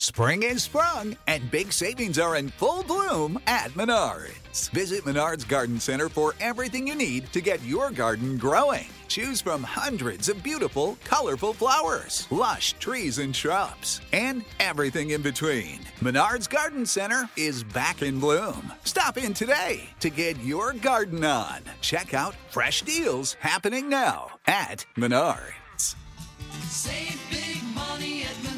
Spring is sprung and big savings are in full bloom at Menards. Visit Menards Garden Center for everything you need to get your garden growing. Choose from hundreds of beautiful, colorful flowers, lush trees and shrubs, and everything in between. Menards Garden Center is back in bloom. Stop in today to get your garden on. Check out fresh deals happening now at Menards. Save big money at Menards.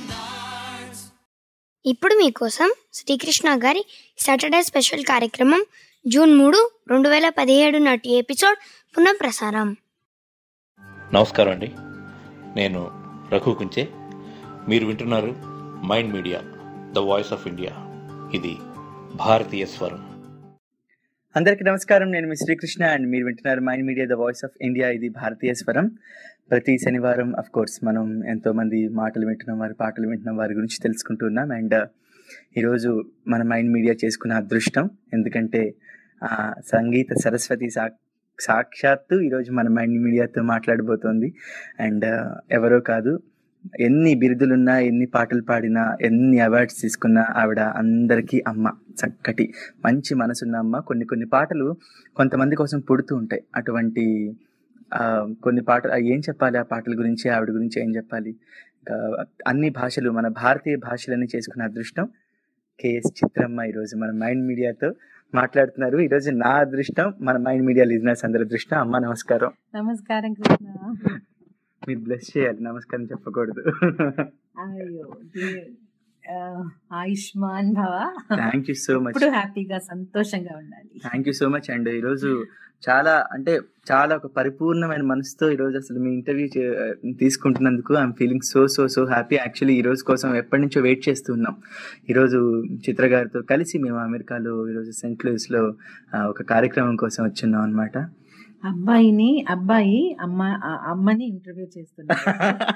ఇప్పుడు మీకోసం శ్రీకృష్ణ గారి Saturday special కార్యక్రమం June మూడు రెండు వేల పదిహేడు నాటి episode పునఃప్రసారం నమస్కారం అండి నేను రఘు కుంచే మీరు వింటున్నారు mind media the voice of India ఇది భారతీయ స్వరం అందరికీ నమస్కారం నేను మీ శ్రీకృష్ణ అండ్ మీరు వింటున్నారు mind media the voice of India ఇది భారతీయ స్వరం ప్రతి శనివారం అఫ్ కోర్స్ మనం ఎంతో మంది మాటలు వింటున్నాం వారి పాటలు వింటున్నాం వారి గురించి తెలుసుకుంటున్నాం అండ్ ఈరోజు మన మైండ్ మీడియా చేసుకున్న అదృష్టం ఎందుకంటే ఆ, సంగీత సరస్వతి సా సాక్షాత్తు ఈరోజు మన మైండ్ మీడియాతో మాట్లాడబోతోంది అండ్ ఎవరో కాదు ఎన్ని బిరుదులున్నా ఎన్ని పాటలు పాడినా ఎన్ని అవార్డ్స్ తీసుకున్నా ఆవిడ అందరికీ అమ్మ చక్కటి మంచి మనసున్న అమ్మ కొన్ని కొన్ని పాటలు కొంతమంది కోసం పుడుతూ ఉంటాయి అటువంటి ఆ, కొన్ని పాటలు ఆ, ఏం చెప్పాలి ఆ పాటల గురించి ఆవిడ గురించి ఏం చెప్పాలి ఇంకా అన్ని భాషలు మన భారతీయ భాషలన్నీ చేసుకున్న అదృష్టం కేఎస్ చిత్రమ్మ ఈరోజు మన మైండ్ మీడియాతో మాట్లాడుతున్నారు ఈరోజు నా అదృష్టం మన మైండ్ మీడియా లిజినెస్ అందరి అదృష్టం అమ్మ నమస్కారం నమస్కారం కృష్ణ మీరు బ్లెస్ చేయాలి నమస్కారం చెప్పకూడదు అయ్యో దే- ఆ, ఆయుష్మాన్ భవ థ్యాంక్ యూ సో మచ్ ఇప్పుడు హ్యాపీగా సంతోషంగా ఉండాలి thank you so much and ఈరోజు చాలా అంటే చాలా ఒక పరిపూర్ణమైన మనసుతో ఈరోజు అసలు మీ ఇంటర్వ్యూ తీసుకుంటున్నందుకు I'm feeling so so so happy actually ఈ రోజు కోసం ఎప్పటి నుంచో వెయిట్ చేస్తున్నాం ఈరోజు చిత్ర గారితో కలిసి మేము అమెరికాలో ఈరోజు సెంట్ లూయిస్లో ఆ, ఒక కార్యక్రమం కోసం వచ్చున్నాం అనమాట అబ్బాయిని అబ్బాయి అమ్మ ఆ అమ్మని ఇంటర్వ్యూ చేస్తున్నారు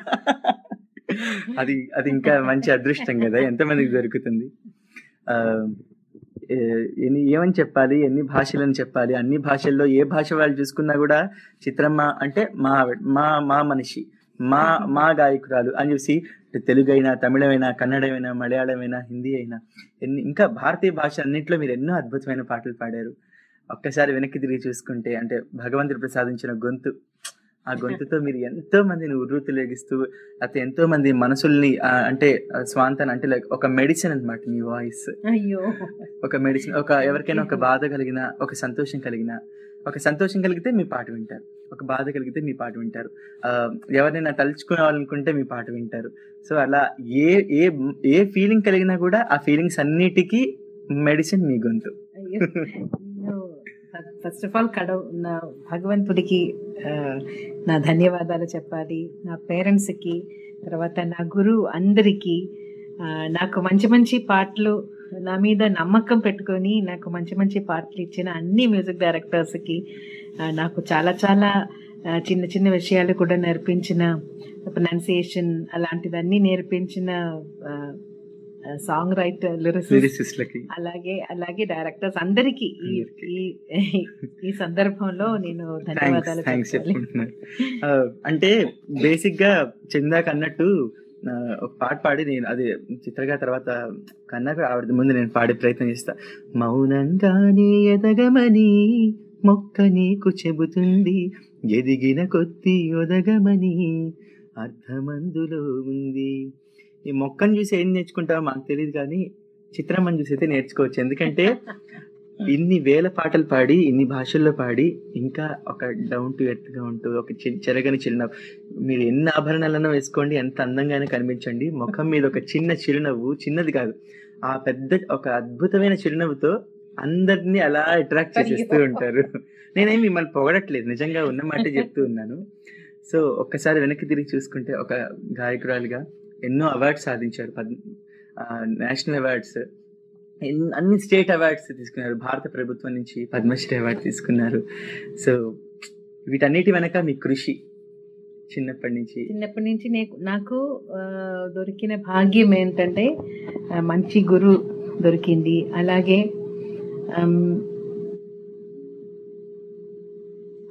అది అది ఇంకా మంచి అదృష్టం కదా ఎంతమందికి దొరుకుతుంది ఆ, ఏ- ఎన్ని ఏమని చెప్పాలి ఎన్ని భాషలని చెప్పాలి అన్ని భాషల్లో ఏ భాష వాళ్ళు చూసుకున్నా కూడా చిత్రమ్మ అంటే మా ఆవిడ, మా మా మనిషి మా మా గాయకురాలు అని చూసి ఇటు తెలుగు అయినా తమిళమైనా కన్నడమైనా మలయాళమైనా హిందీ అయినా ఎన్ని ఇంకా భారతీయ భాష అన్నింటిలో మీరు ఎన్నో అద్భుతమైన పాటలు పాడారు ఒక్కసారి వెనక్కి తిరిగి చూసుకుంటే అంటే భగవంతుడు ప్రసాదించిన గొంతు ఆ గొంతుతో మీరు ఎంతో మందిని ఉర్రూతులేగిస్తూ లేకపోతే ఎంతో మంది మనసుల్ని ఆ, అంటే ఆ, స్వాంతన అంటే లైక్ ఒక మెడిసిన్ అన్నమాట మీ వాయిస్ అయ్యో ఒక మెడిసిన్ ఒక ఎవరికైనా ఒక బాధ కలిగిన ఒక సంతోషం కలిగిన ఒక సంతోషం కలిగితే మీ పాట వింటారు ఒక బాధ కలిగితే మీ పాట వింటారు ఆ, ఎవరినైనా తలుచుకోవాలనుకుంటే మీ పాట వింటారు సో అలా ఏ ఏ ఏ ఫీలింగ్ కలిగినా కూడా ఆ ఫీలింగ్స్ అన్నిటికీ మెడిసిన్ మీ గొంతు అయ్యో ఫస్ట్ ఆఫ్ ఆల్ కడ నా భగవంతుడికి ఆ, నా ధన్యవాదాలు చెప్పాలి నా పేరెంట్స్కి తర్వాత నా గురువు అందరికీ ఆ, నాకు మంచి మంచి పాటలు నా మీద నమ్మకం పెట్టుకొని నాకు మంచి మంచి పాటలు ఇచ్చిన అన్ని మ్యూజిక్ డైరెక్టర్స్కి ఆ, నాకు చాలా చాలా ఆ, చిన్న చిన్న విషయాలు కూడా నేర్పించిన ప్రొనౌన్సియేషన్ అలాంటివన్నీ నేర్పించిన సాంగ్ రైటర్ లిరిసిస్ట్ లిరిసిస్ట్లకి అలాగే అలాగే డైరెక్టర్స్ అందరికి ఈ ఈ ఈ సందర్భంలో నేను ధన్యవాదాలు థ్యాంక్స్ చెప్పాలి చెప్పుకుంటున్నారు ఆ, అంటే బేసిక్ గా చందాక అన్నట్టు ఆ, ఒక పాట పాడి నేను అది చిత్రగా తర్వాత కన్నా ఆవిడ ముందు నేను పాడే ప్రయత్నం చేస్తా మౌనంగానే ఎదగమని మొక్క నీకు చెబుతుంది ఎదిగిన కొద్ది ఒదగమని అర్థమందులో ఉంది ఈ మొక్కను చూసి ఏం నేర్చుకుంటావో మాకు తెలియదు కానీ చిత్రమ్మని చూసి అయితే నేర్చుకోవచ్చు ఎందుకంటే ఇన్ని వేల పాటలు పాడి ఇన్ని భాషల్లో పాడి ఇంకా ఒక డౌన్ టు ఎర్త్ గా ఉంటూ ఒక చి- చెరగని చిరునవ్వు మీరు ఎన్ని ఆభరణాలను వేసుకోండి ఎంత అందంగానే కనిపించండి ముఖం మీద ఒక చిన్న చిరునవ్వు చిన్నది కాదు ఆ పెద్ద ఒక అద్భుతమైన చిరునవ్వుతో అందరినీ అలా అట్రాక్ట్ చేసేస్తూ ఉంటారు నేనేం మిమ్మల్ని పొగడట్లేదు నిజంగా ఉన్న మాట చెప్తూ ఉన్నాను సో ఒక్కసారి వెనక్కి తిరిగి చూసుకుంటే ఒక గాయకురాలుగా ఎన్నో అవార్డ్స్ సాధించారు పద్ నేషనల్ అవార్డ్స్ ఎన్- అన్ని స్టేట్ అవార్డ్స్ తీసుకున్నారు భారత ప్రభుత్వం నుంచి పద్మశ్రీ అవార్డు తీసుకున్నారు సో వీటన్నిటి వెనక మీ కృషి చిన్నప్పటి నుంచి చిన్నప్పటి నుంచి నే- నాకు ఆ, దొరికిన భాగ్యం ఏంటంటే ఆ, మంచి గురు దొరికింది అలాగే ఆమ్,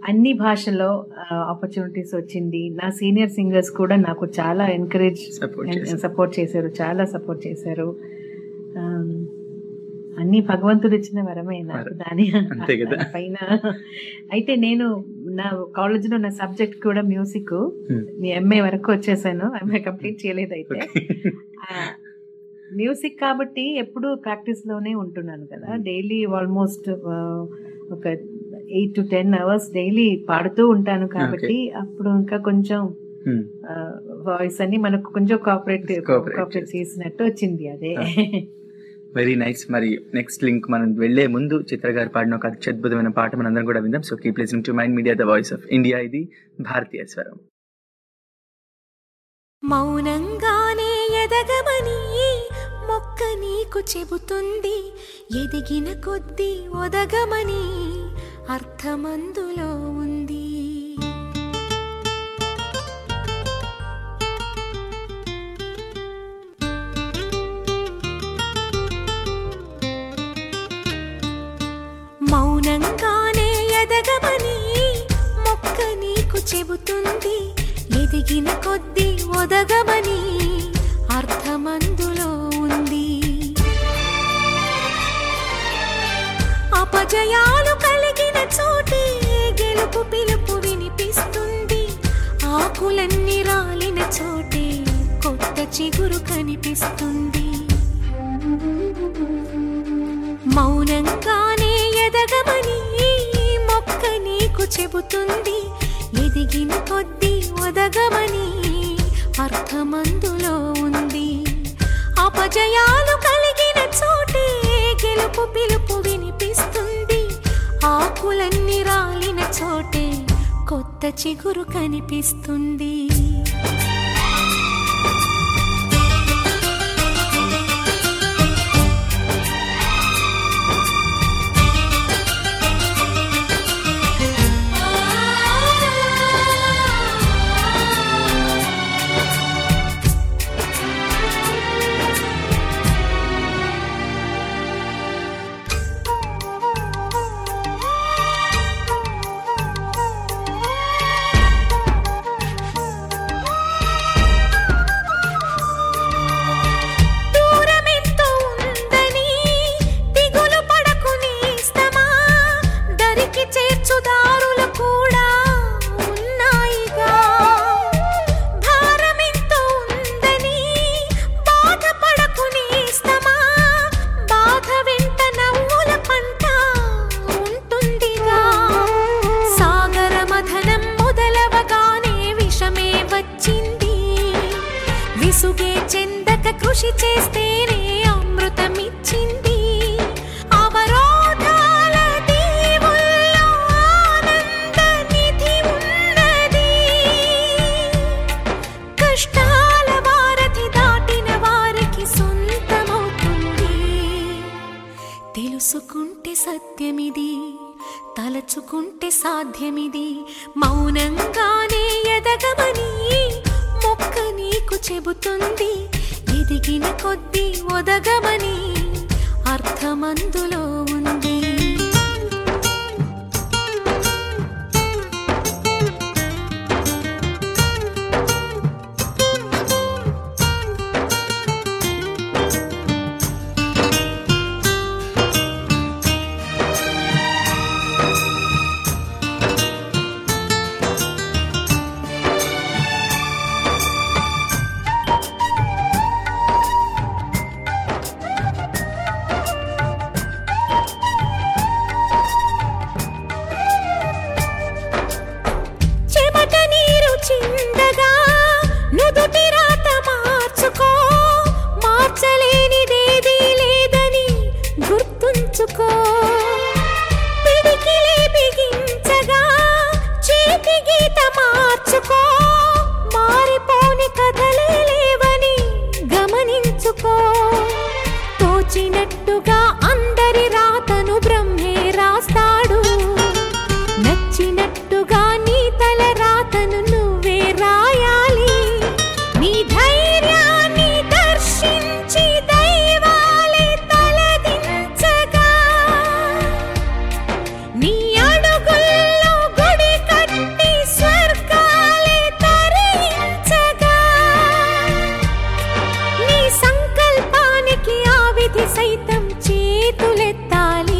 అన్ని భాషల్లో ఆపర్చునిటీస్ వచ్చింది నా సీనియర్ సింగర్స్ కూడా నాకు చాలా ఎంకరేజ్ Support చేశారు. సపోర్ట్ చేశారు చాలా సపోర్ట్ చేశారు Um, అన్ని భగవంతుడు ఇచ్చిన వరమే నాకు వరం. దాని అంతే కదా. పైన అయితే నేను నా కాలేజీలో నా సబ్జెక్ట్ కూడా మ్యూజిక్ Hmm. మీ ఎంఏ వరకు వచ్చేసాను ఎంఏ కంప్లీట్ చేయలేదు అయితే మ్యూజిక్ కాబట్టి ఎప్పుడు ప్రాక్టీస్ లోనే ఉంటున్నాను కదా డైలీ ఆల్మోస్ట్ ఒక eight to ten hours daily పాడుతూ ఉంటాను కాబట్టి అప్పుడు ఇంకా కొంచెం Hmm. వాయిస్ అని మనకు కొంచెం కోఆపరేట్ Cooperate కోఆపరేట్ చేసినట్టు వచ్చింది అదే వెరీ నైస్ మరి నెక్స్ట్ లింక్ మనం వెళ్లే ముందు చిత్ర గారు పాడిన ఒక అత్యద్భుతమైన పాట మనందరం కూడా విందాం so keep listening to mind media the voice of India ఇది భారతీయ స్వరం మౌనంగానే ఎదగమని మొక్క నీకు చెబుతుంది ఎదిగిన కొద్దీ ఒదగమని అర్థమందులో ఉంది మౌనంగానే ఎదగమని మొక్క నీకు చెబుతుంది ఎదిగిన కొద్దీ ఒదగమని అర్థమందులో ఉంది అపజయాలు కలిగిన చోటే గెలుపు పిలుపు వినిపిస్తుంది ఆకులన్నీ రాలిన చోటే కొత్త చిగురు కనిపిస్తుంది మౌనంగానే ఎదగమని మొక్క నీకు చెబుతుంది ఎదిగిన కొద్దీ ఒదగమని అర్థమందులో ఉంది అపజయాలు కలిగిన చోటే గెలుపు పిలుపు వినిపిస్తుంది ఆకులన్నీ రాలిన చోటే కొత్త చిగురు కనిపిస్తుంది దూరమెంతో ఉందని దిగులు పడకు నేస్తమా దరికి చేర్చుదారులు కూడా ఉన్నాయిగా భారమెంతో ఉందని బాధపడకు నేస్తమా బాధ వెంట నవ్వుల పంట ఉంటుందిగా సాగర మథనం మొదలవగానే విషమే వచ్చింది విసుగే చెందక కృషి చేస్తేనే అమృతమిచ్చింది అవరోధాల దీవుల్లో ఆనంద నిధి ఉన్నది కష్టాల వారధి దాటిన వారికి సొంతమవుతుంది తెలుసుకుంటే సత్యమిది తలచుకుంటే సాధ్యమిది మౌనంగానే ఎదగమని మొక్క నీకు చెబుతుంది ఎదిగిన కొద్దీ ఒదగమని అర్థమందులో ఉంది చెమట నీరు చిందగా నుదుటి రాత మార్చుకో మార్చలేనిదేదీ లేదని గుర్తుంచుకో పిడికిలే బిగించగా చేతి గీత మార్చుకో మారిపోని కథలే లేవని గమనించుకో తోచినట్టుగా అందరి రాతను బ్రహ్మే రాస్తాడు నచ్చినట్టుగా నీ తల రాతను నువ్వే రాయాలి నీ ధైర్యాన్ని దర్శించి దైవాలే తలదించగా నీ అడుగుల్లో గుడి సైతం చేతులెత్తాలి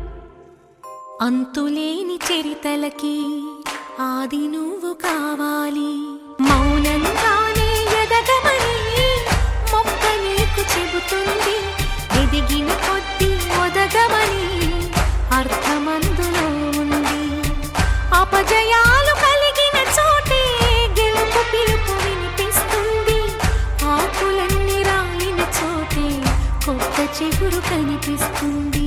అంతులేని చరితలకి ఆది నువ్వు కావాలి మౌనంగానే ఎదగమని మొక్క నీకు చెబుతుంది ఎదిగిన కొద్ది ఒదగమని అర్థమందులో ఉంది అపజయాలు కలిగిన చోటే గెలుపు పిలుపు వినిపిస్తుంది ఆకులన్నీ రాలిన చోటే కొత్త చిగురు కనిపిస్తుంది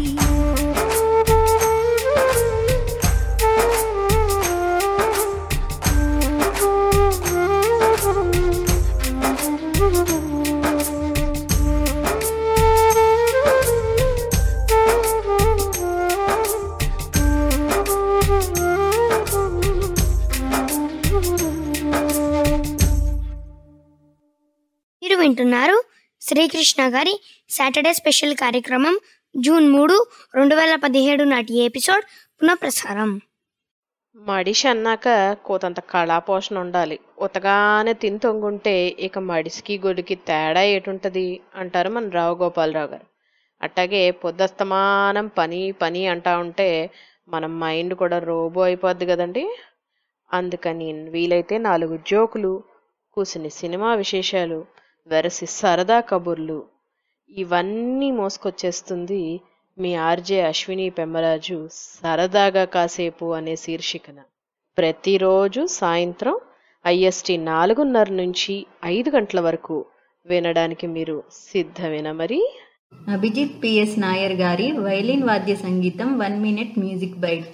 మీరు వింటున్నారు శ్రీకృష్ణ గారి సాటర్డే స్పెషల్ కార్యక్రమం జూన్ మూడు రెండు వేల పదిహేడు నాటి ఎపిసోడ్ పునఃప్రసారం మడిషి అన్నాక కోతంత కళాపోషణ ఉండాలి ఉతగానే తిని తొంగుంటే ఇక మడిసికి గొడికి తేడా ఏటుంటది అంటారు మన రావు గోపాలరావు గారు అట్టాగే పొద్దస్తమానం పని పని అంటా ఉంటే మన మైండ్ కూడా రోబో అయిపోద్ది కదండి అందుకని వీలైతే నాలుగు జోకులు కూసిని సినిమా విశేషాలు వెరసి సరదా కబుర్లు ఇవన్నీ మోసుకొచ్చేస్తుంది మీ ఆర్జే అశ్విని పెమ్మరాజు సరదాగా కాసేపు అనే శీర్షికన ప్రతిరోజు సాయంత్రం ఐఎస్టి నాలుగున్నర నుంచి ఐదు గంటల వరకు వినడానికి మీరు సిద్ధమేనా మరి అభిజిత్ పిఎస్ నాయర్ గారి వైలిన్ వాద్య సంగీతం వన్ మినిట్ మ్యూజిక్ బైట్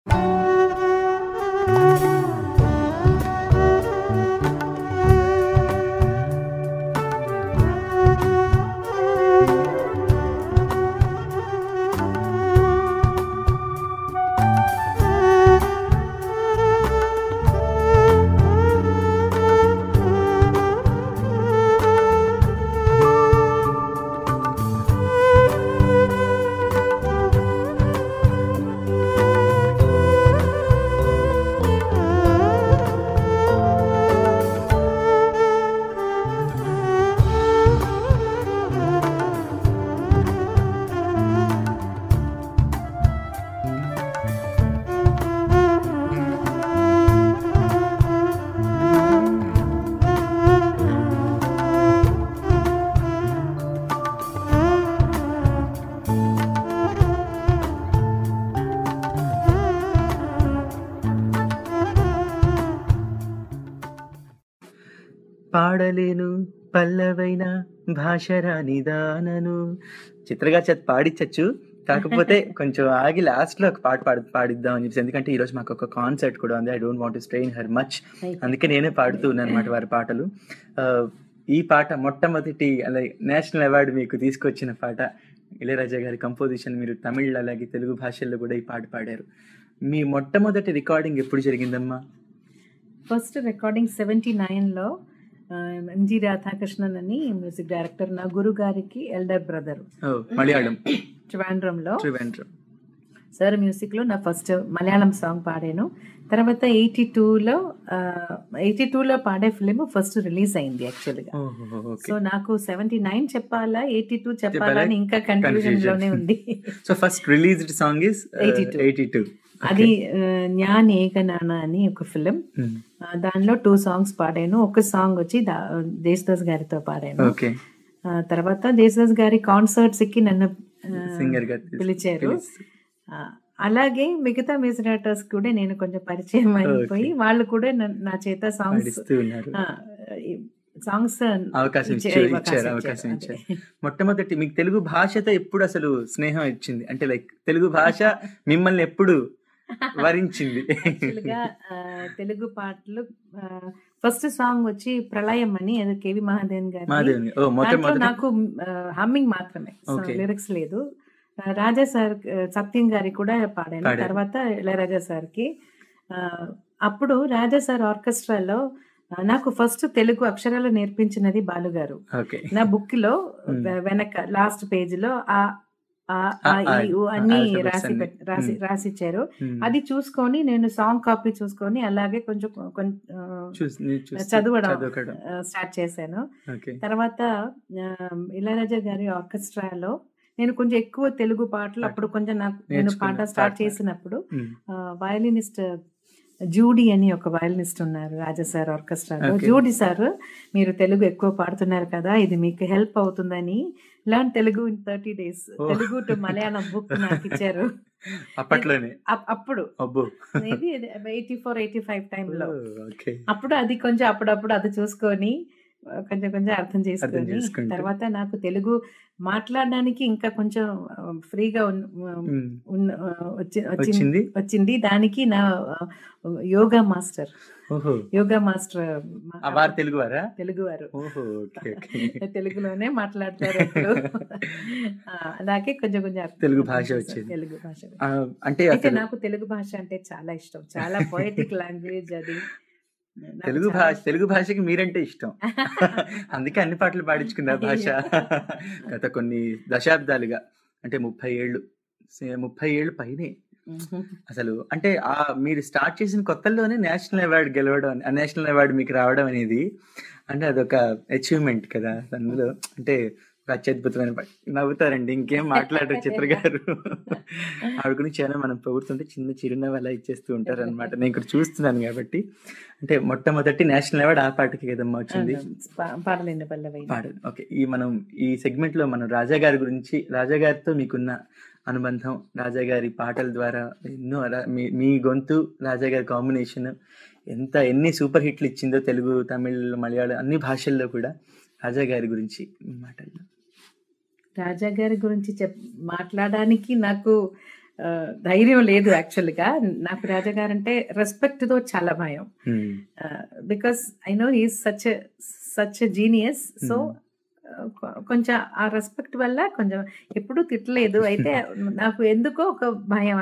పాడలేను పల్లవైన భాష రానిదానను చిత్రగా చేత పాడించచ్చు కాకపోతే కొంచెం ఆగి లాస్ట్ లో ఒక పాట పాడి పాడిద్దాం అని చెప్పేసి ఎందుకంటే ఈ రోజు మాకు ఒక కాన్సర్ట్ కూడా ఉంది I don't want strain her much అందుకే నేనే పాడుతూ ఉన్నాను అనమాట వారి పాటలు ఆ, ఈ పాట మొట్టమొదటి అలాగే నేషనల్ అవార్డు మీకు తీసుకొచ్చిన పాట ఇళయరాజా గారి కంపోజిషన్ మీరు తమిళ్ అలాగే తెలుగు భాషల్లో కూడా ఈ పాట పాడారు మీ మొట్టమొదటి రికార్డింగ్ ఎప్పుడు జరిగిందమ్మా ఫస్ట్ రికార్డింగ్ సెవెంటీ నైన్లో ఎంజి రాధాకృష్ణన్ అని మ్యూజిక్ డైరెక్టర్ నా గురువు గారికి ఎల్డర్ బ్రదర్ ఓ, మలయాళం ట్రివాండ్రంలో త్రివేంద్రం సార్ మ్యూజిక్లో నా ఫస్ట్ మలయాళం సాంగ్ పాడాను తర్వాత ఎయిటీ టూలో ఎయిటీ టూలో పాడే ఫిలిం ఫస్ట్ రిలీజ్ అయింది యాక్చువల్గా ఓహో, ఓకే. సో నాకు సెవెంటీ నైన్ చెప్పాలా ఎయిటీ టూ చెప్పాలా చెప్పాలా? అని ఇంకా కన్ఫ్యూజన్ లోనే ఉంది so first released song is 82. Eighty two అది జ్ఞాన్ ఏకనాన అని ఒక ఫిలిం దానిలో టూ సాంగ్స్ పాడాను ఒక సాంగ్ వచ్చి దా- దేశదాస్ గారితో పాడాను ఓకే ఆ, తర్వాత దేశదాస్ గారి కాన్సర్ట్స్ కి నన్ను ఆ, సింగర్ గా పిలిచారు ఆ, అలాగే మిగతా మ్యూజిక్ డైరెక్టర్స్ కూడా నేను కొంచెం పరిచయం అయిపోయి వాళ్ళు కూడా నన్ను- నా చేత సాంగ్స్ పాడిస్తూ ఉన్నారు సాంగ్స్ అవకాశం ఇచ్చారు ఇచ్చారు అవకాశం ఇచ్చారు మొట్టమొదటి మీకు తెలుగు భాషతో ఎప్పుడు అసలు స్నేహం ఇచ్చింది అంటే లైక్ తెలుగు భాష మిమ్మల్ని ఎప్పుడు వరించింది యాక్చువల్గా ఆ, తెలుగు పాటలు ఫస్ట్ సాంగ్ వచ్చి ప్రళయం అని అది కేవి మహాదేవన్ గారి మహాదేవన్ గారు. ఓ, మొట్టమొదటి- నాకు హమ్మింగ్ మాత్రమే Okay. లిరిక్స్ లేదు ఆ, రాజా సార్ ఆ, సత్యం గారి కూడా పాడాను పాడారు. తర్వాత ఇళయరాజా సార్కి ఆ, అప్పుడు రాజా సార్ ఆర్కెస్ట్రాలో ఆ, నాకు ఫస్ట్ తెలుగు అక్షరాలు నేర్పించినది బాలుగారు ఓకే నా బుక్ లో Hmm. వె- వెనక లాస్ట్ పేజ్ లో ఆ ఆ, ఆ, ఆ, ఆ, ఈ, ఊ అన్ని alphabets రాసి అన్ని. పెట్- రాసి Hmm. రాసిచ్చారు Hmm. అది చూసుకొని నేను సాంగ్ కాపీ చూసుకొని అలాగే కొంచెం కొం- ఆ, చూస్- నీ చూస్తూ చదవడం చదవడం. స్టార్ట్ చేశాను ఓకే తర్వాత ఆ, ఇళయరాజా గారి ఆర్కెస్ట్రాలో నేను కొంచెం ఎక్కువ తెలుగు పాటలు అప్పుడు కొంచెం నాకు నేను పాట నేర్చుకున్నా, స్టార్ట్ పాట. చేసినప్పుడు ఉమ్. వయలినిస్ట్ జూడీ అని ఒక వయలినిస్ట్ ఉన్నారు రాజా సార్ ఆర్కెస్ట్రాలో Okay. జూడీ సార్ మీరు తెలుగు ఎక్కువ పాడుతున్నారు కదా ఇది మీకు హెల్ప్ అవుతుందని learn Telugu in thirty days Oh. Telugu to Malayalam book నాకు ఇచ్చారు అప్పట్లోనే అప్- అప్పుడు అబ్బో maybe eighty four eighty five టైంలో ఓకే అప్పుడు అది కొంచెం అప్పుడప్పుడు అది చూసుకొని ఆ, కొంచెం కొంచెం అర్థం చేసుకొని చేసుకుంటూ. తర్వాత నాకు తెలుగు మాట్లాడడానికి ఇంకా కొంచెం ఫ్రీగా ఉమ్. వచ్చి- వచ్చింది? వచ్చింది వచ్చింది దానికి నా ఆ, యోగా మాస్టర్ ఓహో యోగా మాస్టర్ ఆ వారు తెలుగు వారా తెలుగు వారు ఓహో ఓకే ఓకే తెలుగులోనే మాట్లాడతారు ఎప్పుడు. ఆ, అలాగే కొంచెం కొంచెం అర్థం తెలుగు భాష చేశాను. వచ్చింది. తెలుగు భాష ఆ, అంటే అయితే అసలు నాకు తెలుగు భాష అంటే చాలా ఇష్టం చాలా పోయిటిక్ లాంగ్వేజ్ అది నాకు తెలుగు చాలా భాష తెలుగు భాషకి మీరంటే ఇష్టం అందుకే అన్ని పాటలు పాడించుకున్నారు భాష గత కొన్ని దశాబ్దాలుగా అంటే ముప్పై ఏళ్ళు సే- ముప్పై ఏళ్ళు పైనే అసలు అంటే ఆ మీరు స్టార్ట్ చేసిన కొత్తల్లోనే నేషనల్ అవార్డు గెలవడం నేషనల్ అవార్డు మీకు రావడం అనేది అంటే అదొక అచీవ్మెంట్ కదా అందులో అంటే ఒక అత్యద్భుతమైన ప- నవ్వుతారండి ఇంకేం మాట్లాడరు చిత్ర గారు ఆవిడ గురించి ఏమైనా మనం పొగుడుతుంటే చిన్న చిరునవ్వు అలా ఇచ్చేస్తూ ఉంటారు అనమాట నేను ఇక్కడ చూస్తున్నాను కాబట్టి అంటే మొట్టమొదటి నేషనల్ అవార్డు ఆ పాటకి కదమ్మా వచ్చింది పా- పాడలేని పల్లవి పాడదు ఓకే ఈ మనం ఈ సెగ్మెంట్ లో మనం రాజా గారి గురించి రాజా గారితో మీకున్న అనుబంధం రాజా గారి పాటల ద్వారా ఎన్నో అలా- మీ మీ గొంతు రాజా గారి కాంబినేషన్ ఎంత ఎన్ని సూపర్ హిట్లు ఇచ్చిందో తెలుగు తమిళ్ మలయాళం అన్ని భాషల్లో కూడా రాజా గారి గురించి మీ మాటల్లో రాజా గారి గురించి చెప్ మాట్లాడడానికి నాకు ఆ, ధైర్యం లేదు యాక్చువల్గా నాకు రాజా గారు అంటే రెస్పెక్ట్ తో చాలా భయం because I know is such such genius so కొంచెం ఆ రెస్పెక్ట్ వల్ల కొంచెం ఎప్పుడూ తిట్టలేదు అయితే నాకు ఎందుకో ఒక భయం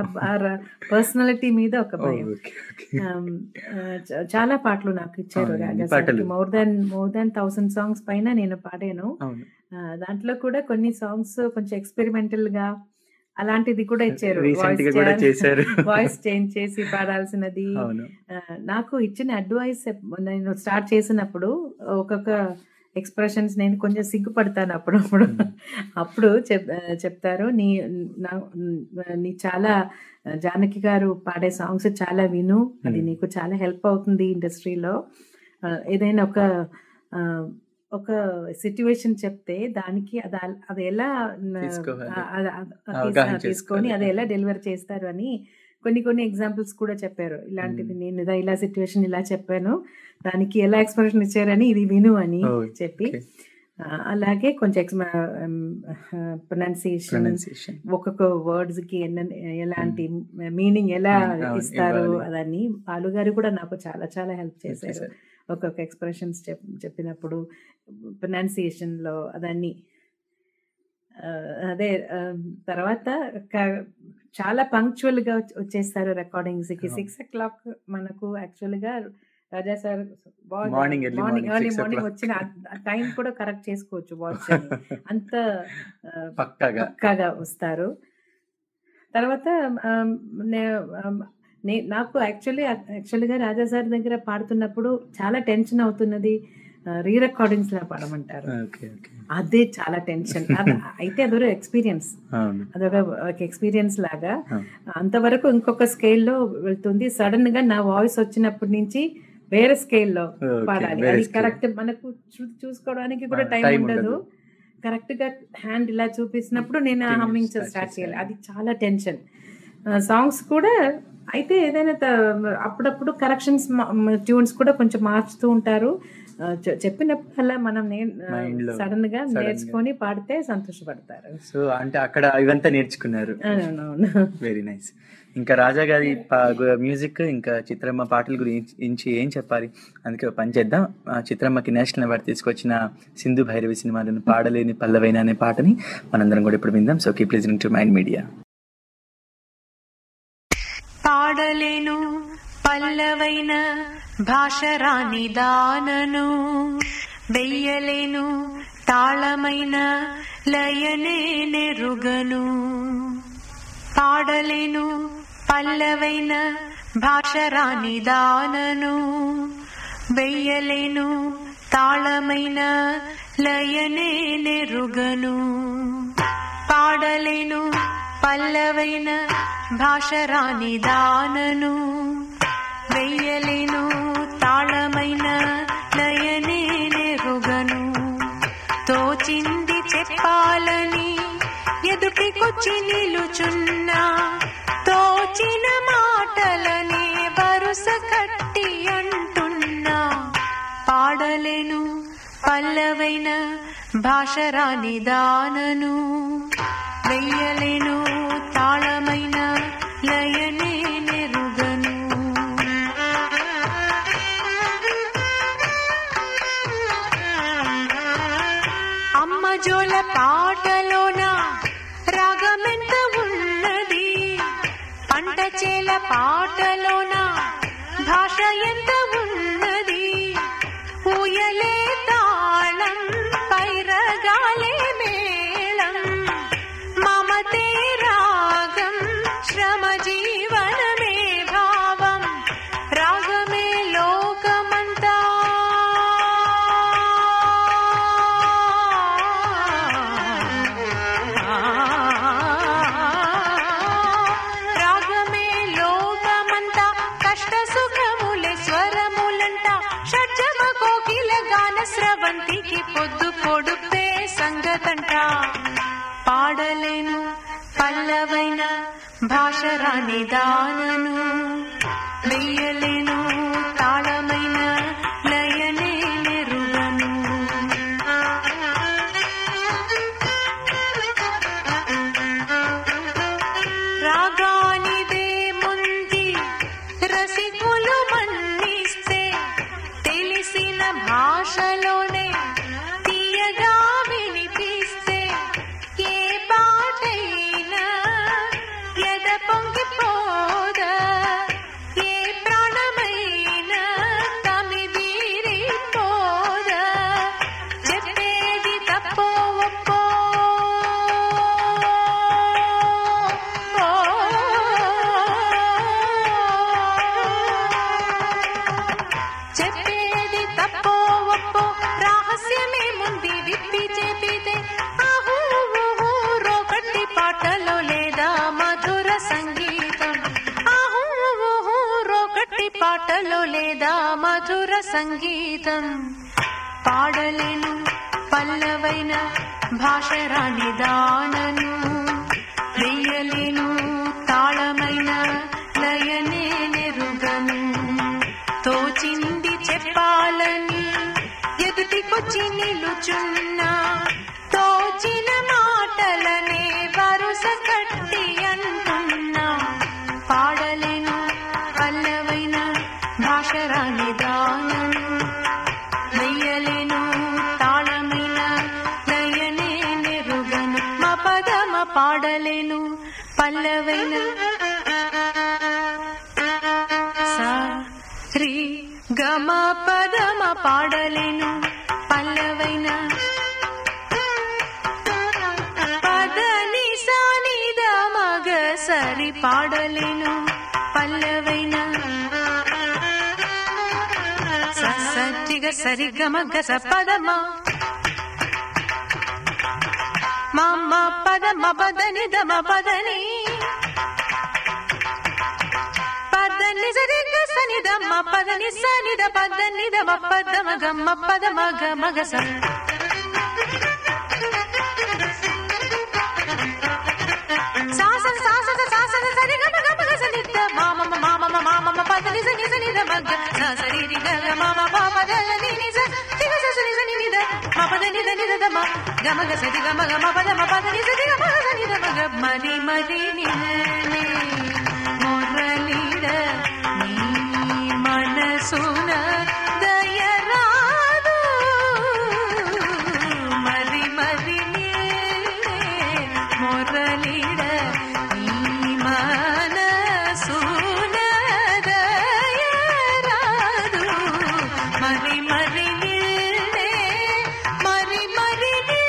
పర్సనాలిటీ మీద ఒక భయం Um, uh, చ- చాలా పాటలు నాకు ఇచ్చారు అవును, రాజా ఎన్ని పాటలు? More than more than thousand songs పైన నేను పాడాను అవును ఆ, దాంట్లో కూడా కొన్ని సాంగ్స్ కొంచెం ఎక్స్పెరిమెంటల్ గా అలాంటిది కూడా ఇచ్చారు Recent గా కూడా చేశారు. వాయిస్ చేంజ్ చేసి పాడాల్సినది అవును ఆ, నాకు ఇచ్చిన అడ్వైస్ నేను స్టార్ట్ చేసినప్పుడు ఒక్కొక్క ఎక్స్ప్రెషన్స్ నేను కొంచెం సిగ్గుపడతాను అప్పుడప్పుడు అప్పుడు చెప్ ఆ, చెప్తారు నీ నా- నీ చాలా జానకి గారు పాడే సాంగ్స్ చాలా విను అది Hmm. నీకు చాలా హెల్ప్ అవుతుంది ఇండస్ట్రీలో ఏదైనా ఒక ఆ, ఒక సిట్యువేషన్ చెప్తే దానికి అది అల- అది ఎలా న- తీసుకోవాలి. ఆ, అది- అది- అది అవగాహన తీసు- తీసుకొని చేసుకోవాలి. అది ఎలా డెలివర్ చేస్తారు అని కొన్ని కొన్ని ఎగ్జాంపుల్స్ కూడా చెప్పారు ఇలాంటిది నేను ఇదా ఇలా సిచ్యువేషన్ ఇలా చెప్పాను దానికి ఎలా ఎక్స్ప్రెషన్ ఇచ్చారని ఇది విను అని Oh, చెప్పి okay. ఆ, అలాగే కొంచెం ప్రొనౌన్సియేషన్ ప్రొనౌన్సియేషన్ ఒక్కొక్క వర్డ్స్ కి ఎన్న- ఎలాంటి మీనింగ్ ఎలా Hmm, అవును, ఇస్తారు ఇవ్వాలి. అదని బాలు గారు కూడా నాకు చాలా చాలా హెల్ప్ చేశారు చేశారు. ఒక్కొక్క ఎక్స్ప్రెషన్స్ చెప్పినప్పుడు ప్రొనౌన్సియేషన్ లో అదన్నీ ఆ, అదే ఆ, తర్వాత క- చాలా పంక్చువల్ గా వచ్చి- వచ్చేస్తారు రికార్డింగ్స్ కి అవును. సిక్స్ ఓ క్లాక్ మనకు యాక్చువల్ గా Raja sir Morning, early morning, early six morning o'clock. వచ్చిన టైం కూడా కరెక్ట్ చేసుకోవచ్చు వాచ్ అంత ఆ, పక్కాగా పక్కాగా వస్తారు తర్వాత ఆమ్, నే- ఆమ్, నే- నాకు యాక్చువల్లీ యాక్చువల్గా రాజా సార్ దగ్గర పాడుతున్నప్పుడు చాలా టెన్షన్ అవుతున్నది రీ రికార్డింగ్స్ లా పాడమంటారు ఓకే ఓకే అదే చాలా టెన్షన్ అయితే అదొక ఎక్స్పీరియన్స్ అవును అదొక ఒక ఎక్స్పీరియన్స్ లాగా అవును. అంతవరకు ఇంకొక స్కేల్లో వెళ్తుంది సడన్ గా నా వాయిస్ వచ్చినప్పటి నుంచి వేరే స్కేల్లో Okay, పాడాలి వేరే అది scale. కరెక్ట్ మనకు చూ- చూసుకోవడానికి కూడా ఆ, టైం time ఉండదు ఉండదు. కరెక్ట్ గా హ్యాండ్ ఇలా చూపించినప్పుడు నేను Singing హమ్మింగ్ start స్టార్ట్ చేయాలి చేసేయాలి. అది చాలా టెన్షన్ సాంగ్స్ కూడా అయితే ఏదైనా త- అప్పుడప్పుడు కరెక్షన్స్ ట్యూన్స్ కూడా కొంచెం మార్చుతూ ఉంటారు ఆ, చె- చెప్పినప్పుడు అలా మనం Mind లో సడన్ గా sudden గా. నేర్చుకొని పాడితే సంతోషపడతారు సో అంటే అక్కడ ఇవంతా నేర్చుకున్నారు అవునవును వెరీ నైస్ ఇంకా రాజా గారి మ్యూజిక్ ఇంకా చిత్రమ్మ పాటల గురించి ఏం చెప్పాలి అందుకే ఒక పని చేద్దాం ఆ చిత్రమ్మకి నేషనల్ అవార్డు తీసుకొచ్చిన సింధు భైరవి సినిమాలను పాడలేని పల్లవైన అనే పాటని మనందరం కూడా ఇప్పుడు విందాం so keep listening to mind media పాడలేను పల్లవైన భాష రాని దానను వెయ్యలేను తాళమైన లయనే నెరుగను పాడలేను పల్లవైన భాష రాని దానను వెయ్యలేను తాళమైన లయనే నెరుగను పాడలేను పల్లవైన భాష రాని దానను వెయ్యలేను తాళమైన లయనే నెరుగను తోచింది చెప్పాలని ఎదుటికొచ్చి నిలుచున్నా తోచిన మాటలనే వరుస కట్టి అంటున్నా పాడలేను పల్లవైన భాష రాని దానను వెయ్యలేను తాళమైన లయనే నెరుగను అమ్మ జోల పాటలోన రాగమెంత ఉన్నది పంట చేల పాటలోన భాష ఎంత ఉన్నది ఊయలే తాళం పైరగాలే మేళం మమతే రాగం శ్రమ జీవనమే భావం రాగమే లోకమంతా రాగమే లోకమంతా కష్ట సుఖములే స్వరములంట షడ్జమ కోకిల గాన స్రవంతికి పొద్దు పొడుపే సంగతంట పాడలేను పల్లవైన భాష రాని దానను వెయ్యలేను తాళమైన లయనే నెరుగను రాగానిదే ముంది రసికులు మన్నిస్తే తెలిసిన భాషలోనే తీయగా వినిపిస్తే ఏ పాటైనా ఎద పొంగిపోదా ఏ ప్రాణమైనా తమిదీరిపోదా చెప్పేది తప్పో ఒప్పో చెప్పేది తప్పో ఒప్పో రహస్యమే ముందు విప్పి చెప్పితే ఆహూ ఊహూ రోకట్టి పాటలో లేదా మధుర సంగీతం ఆహూ ఊహూ రోకట్టి పాటలో లేదా మధుర సంగీతం పాడలేను పల్లవైన భాష రాని దానను వెయ్యలేను తాళమైన లయనే నెరుగను తోచింది చెప్పాలని ఎదుటికొచ్చి నిలుచున్నా తోచిన మాటలనే వరుస కట్టి అంటున్నా పాడలేను పల్లవైన భాష రాని దానను వెయ్యలేను తాళమైన లయనే నెరుగను మా పదమ పాడలేను పల్లవైన సా రి గమ పదమ పాడలేను పల్లవైన పదని సానిద మగ సరి పాడలేను పల్లవైన స సరిగ సరి గమ గస పదమ మమ పదమ పదని దమ పదని పదని సరి గసని దమ పదని సని ద పదని దమ పదమ గమ పదమ గమ గస సాసన సాసన సాసన సరి గమ గమ గస నిద్ద మామ మామ మామ పదని సని సని ద మగ స సరి రి గ మామ పాప ద ని ని స తి గ స సని సని ని ద మ పద ని ద ని ద ద మ గమ గ స ది గమ గమ పద మ పద ని స ది గమ గ ని ద మ గ మరి మరి ని ని మొరలిడ నీ మనసున దయరాదు మరి మరి నీ మొరలిడ నీ మనసున దయరాదు మరి మరి నిన్నే మరి మరి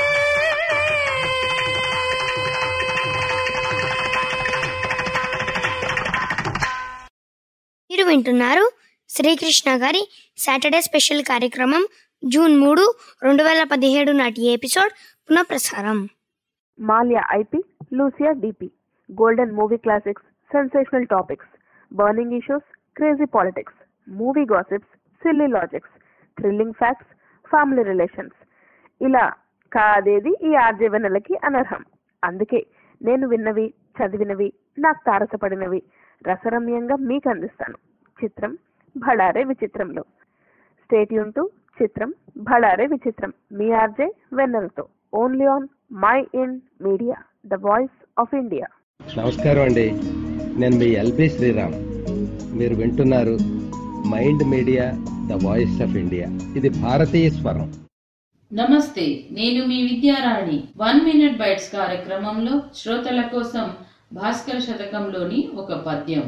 మీరు వింటున్నారు శ్రీకృష్ణ గారి సాటర్డే స్పెషల్ కార్యక్రమం జూన్ మూడు రెండు వేల పదిహేడు నాటి ఎపిసోడ్ పునఃప్రసారం మాల్యా ఐపీ లూసియా డిపి golden movie classics sensational topics burning issues crazy politics movie gossips silly logics thrilling facts family relations ఇలా కాదేది ఈ ఆర్జే వెన్నెలకి అనర్హం అందుకే నేను విన్నవి చదివినవి నాకు తారసపడినవి రసరమ్యంగా మీకు అందిస్తాను చిత్రం భళారే విచిత్రంలో స్టేట్ యూన్ టు చిత్రం భళారే విచిత్రం మీ ఆర్జే వెన్నెలతో only on Mind media the voice of India నమస్కారం అండి నేను మీ ఎల్బి శ్రీరామ్ మీరు వింటున్నారు mind media the voice of India ఇది భారతీయ స్వరం నమస్తే నేను మీ విద్యారాణి వన్ మినిట్ బైట్స్ కార్యక్రమంలో శ్రోతల కోసం భాస్కర శతకంలోని ఒక పద్యం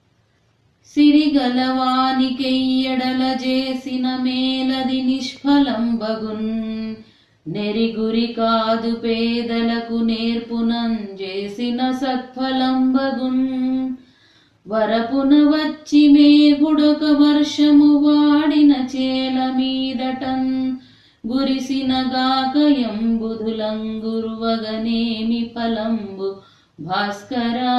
సిరిగలవానికెయ్యడల చేసిన మేలది నిష్ఫలం బగున్ నెరిగురి కాదు పేదలకు నేర్పునం చేసిన సత్ఫలం బగున్ వరపున వచ్చి మేఘుడొక వర్షము వాడిన చేల మీదటన్ గురిసిన గాకయం బుధులంగురువగనేమి ఫలంబు భాస్కరా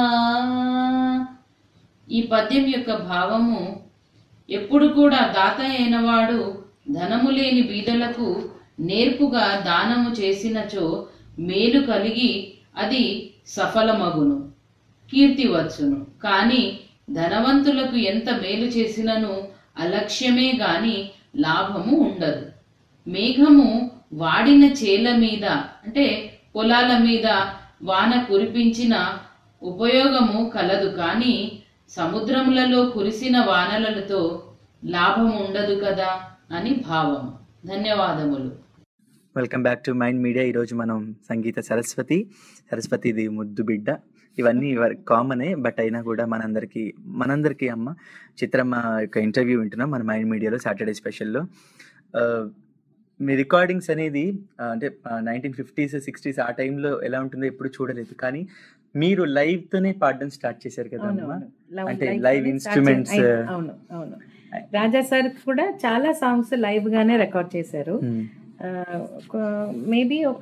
ఈ పద్యం యొక్క భావము ఎప్పుడు కూడా దాత అయినవాడు ధనము లేని బీదలకు నేర్పుగా దానము చేసినచో మేలు కలిగి అది సఫలమగును కీర్తి వచ్చును కానీ ధనవంతులకు ఎంత మేలు చేసినను అలక్ష్యమే గాని లాభము ఉండదు మేఘము వాడిన చేల మీద అంటే పొలాల మీద వాన కురిపించిన ఉపయోగము కలదు కానీ సముద్రములలో కురిసిన వానలతో లాభం ఉండదు కదా అని భావం ధన్యవాదములు welcome back to mind media ఈరోజు మనం సంగీత సరస్వతి సరస్వతిది ముద్దు బిడ్డ ఇవన్నీ కామనే బట్ అయినా కూడా మనందరికీ మనందరికీ అమ్మ చిత్రమ్మ యొక్క ఇంటర్వ్యూ వింటున్నాం మన మైండ్ మీడియాలో సాటర్డే స్పెషల్లో మీ రికార్డింగ్స్ అనేది ఆ, అంటే నైన్టీన్ ఫిఫ్టీస్ సిక్స్టీస్ ఆ టైంలో ఎలా ఉంటుందో ఎప్పుడు చూడలేదు కానీ మీరు లైవ్ తోనే పాడడం స్టార్ట్ చేశారు కదా అవును, అమ్మ అవును. Love- అంటే live లైవ్ తోనే ఇన్స్ట్రుమెంట్స్ start చేయ- అవును అవును రాజా సార్ కూడా చాలా సాంగ్స్ లైవ్ గానే రికార్డ్ చేశారు మేబీ ఒక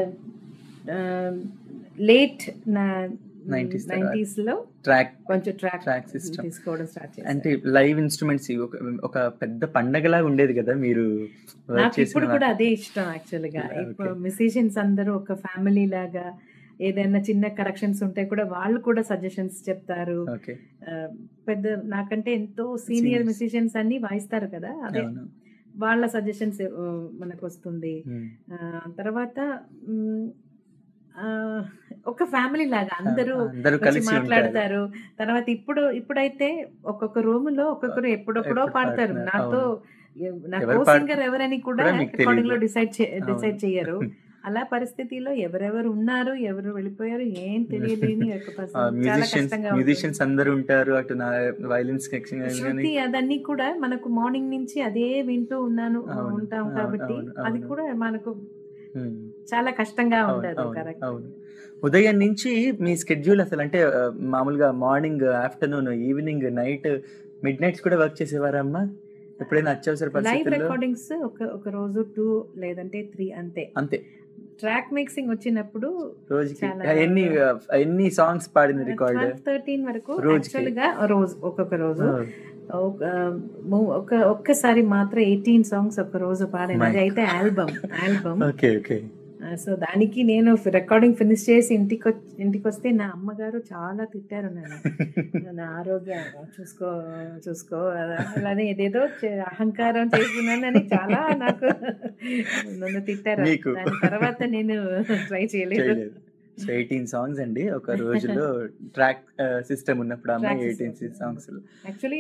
లేట్ నైన్టీస్ నైన్టీస్ లో ట్రాక్ కొంచెం ట్రాక్ ట్రాక్ సిస్టమ్ తీసుకోవడం స్టార్ట్ చేశారు అంటే లైవ్ ఇన్స్ట్రుమెంట్స్ ఒక ఒక పెద్ద పండగలా ఉండేది కదా మీరు work నాకు చేసిన ఇప్పుడు కూడా అదే ఇష్టం యాక్చువల్ గా Okay. ఇప్పుడు మ్యూజిషియన్స్ అందరూ ఒక ఫ్యామిలీ లాగా ఏదైనా చిన్న కరెక్షన్స్ ఉంటే కూడా వాళ్ళు కూడా సజెషన్స్ చెప్తారు ఓకే ఆ, పెద్ద నాకంటే ఎంతో సీనియర్ Seniors. మ్యూజిషియన్స్ అన్ని వాయిస్తారు కదా అదే అవును. వాళ్ళ సజెషన్స్ మనకు వస్తుంది Hmm. ఆ, తర్వాత మ్, ఆ, ఒక ఫ్యామిలీ లాగా అందరూ అందరూ వచ్చి కలిసి మాట్లాడతారు తర్వాత ఇప్పుడు ఇప్పుడైతే ఒక్కొక్క రూమ్ లో ఒక్కొక్కరు ఎప్పుడెప్పుడో ఎప్పుడు పాడతారు పాడుతున్నారు, నాతో అవును. నా ఎవరు కో పాడు- సింగర్ ఎవరని కూడా కూడా మీకు రికార్డింగ్ లో తెలీదు. డిసైడ్ డిసైడ్ అవును. చేయరు అలా పరిస్థితిలో ఎవరెవరు ఉన్నారు ఎవరు వెళ్ళిపోయారు ఏం తెలియలేని ఒక person. చాలా మ్యూజిషియన్స్ కష్టంగా మ్యూజిషియన్స్ అందరూ ఉంటారు అటు నా వైలిన్స్ శృతి అదన్నీ కూడా మనకు మార్నింగ్ నుంచి అదే వింటూ ఉన్నాను అవును, ఉంటాం అవును, కాబట్టి అవును, అది అవును. కూడా మనకు చాలా కష్టంగా ఉండదు కరెక్ట్ అవును ఉదయం నుంచి మీ స్కెడ్యూల్ అసలు అంటే ఆ, మామూలుగా morning afternoon evening night midnights కూడా వర్క్ చేసేవారమ్మా ఎప్పుడైనా అత్యవసర లైవ్ పరిస్థితుల్లో రికార్డింగ్స్ ఒక ఒక రోజు టూ లేదంటే త్రీ అంతే అంతే ట్రాక్ మిక్సింగ్ వచ్చినప్పుడు రోజుకి చాలా ఎన్ని ఎన్ని సాంగ్స్ పాడిన రికార్డ్ థర్టీన్ వరకు రోజుకి? యాక్చువల్ గా రోజు ఒక్కొక్క రోజు ఒక ము- ఒక ఒక్కసారి మాత్రం ఎయిటీన్ సాంగ్స్ ఒక రోజు పాడాను My అది అయితే album album okay okay so దానికి నేను రికార్డింగ్ ఫినిష్ చేసి ఇంటికి వచ్- ఇంటికి వస్తే నా అమ్మగారు చాలా తిట్టారు నన్ను నా ఆరోగ్యం చూసుకో చూసుకో అలా- అలానే ఏదేదో చే- అహంకారం చేస్తున్నానని చాలా నాకు నన్ను తిట్టారు మీకు. దాని తర్వాత నేను ట్రై చేయలేదు చేయలేదు సో ఎయిటీన్ సాంగ్స్ అండి ఒక రోజులో ట్రాక్ సిస్టమ్ ఉన్నప్పుడు అమ్మాయి Track eighteen system. Songs actually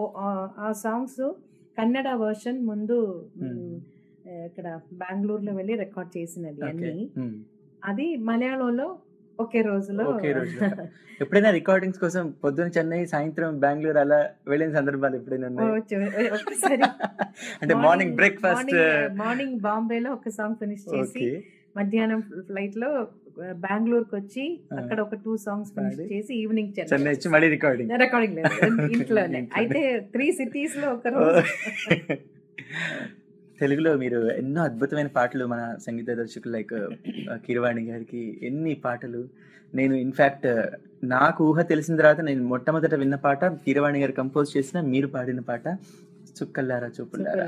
ఆ సాంగ్స్ కన్నడ వర్షన్ ముందు Hmm. మ్, ఇక్కడ బెంగళూరులో వెళ్ళి రికార్డ్ చేసినది ఓకే అన్ని అది మలయాళంలో ఒకే రోజులో ఒకే రోజు ఎప్పుడైనా రికార్డింగ్స్ కోసం పొద్దున చెన్నై సాయంత్రం బెంగళూరు అలా వెళ్ళిన సందర్భాలు ఎప్పుడైనా ఉన్నాయా? వచ్చే- ఒక్కసారి అంటే మార్నింగ్ బ్రేక్ఫాస్ట్ మార్నింగ్ బాంబేలో ఒక సాంగ్ ఫినిష్ చేసి ఓకే మధ్యాహ్నం ఫ్లైట్ లో బెంగళూరుకి వచ్చి ఆ. అక్కడ ఒక టూ సాంగ్స్ ఫినిష్ పాడి, చేసి ఈవినింగ్ చెన్నై వచ్చి మళ్ళీ రికార్డింగ్ రికార్డింగ్ లేదు ఇంట్లోనే ఇంట్లోనే. అయితే త్రీ సిటీస్ లో ఒక రోజు తెలుగులో మీరు ఎన్నో అద్భుతమైన పాటలు మన సంగీత దర్శకులు లైక్ కీరవాణి గారికి ఎన్ని పాటలు నేను ఇన్ఫాక్ట్ నాకు ఊహ తెలిసిన తర్వాత నేను మొట్టమొదట విన్న పాట కీరవాణి గారు కంపోజ్ చేసిన మీరు పాడిన పాట చుక్కల్లారా చూపుల్లారా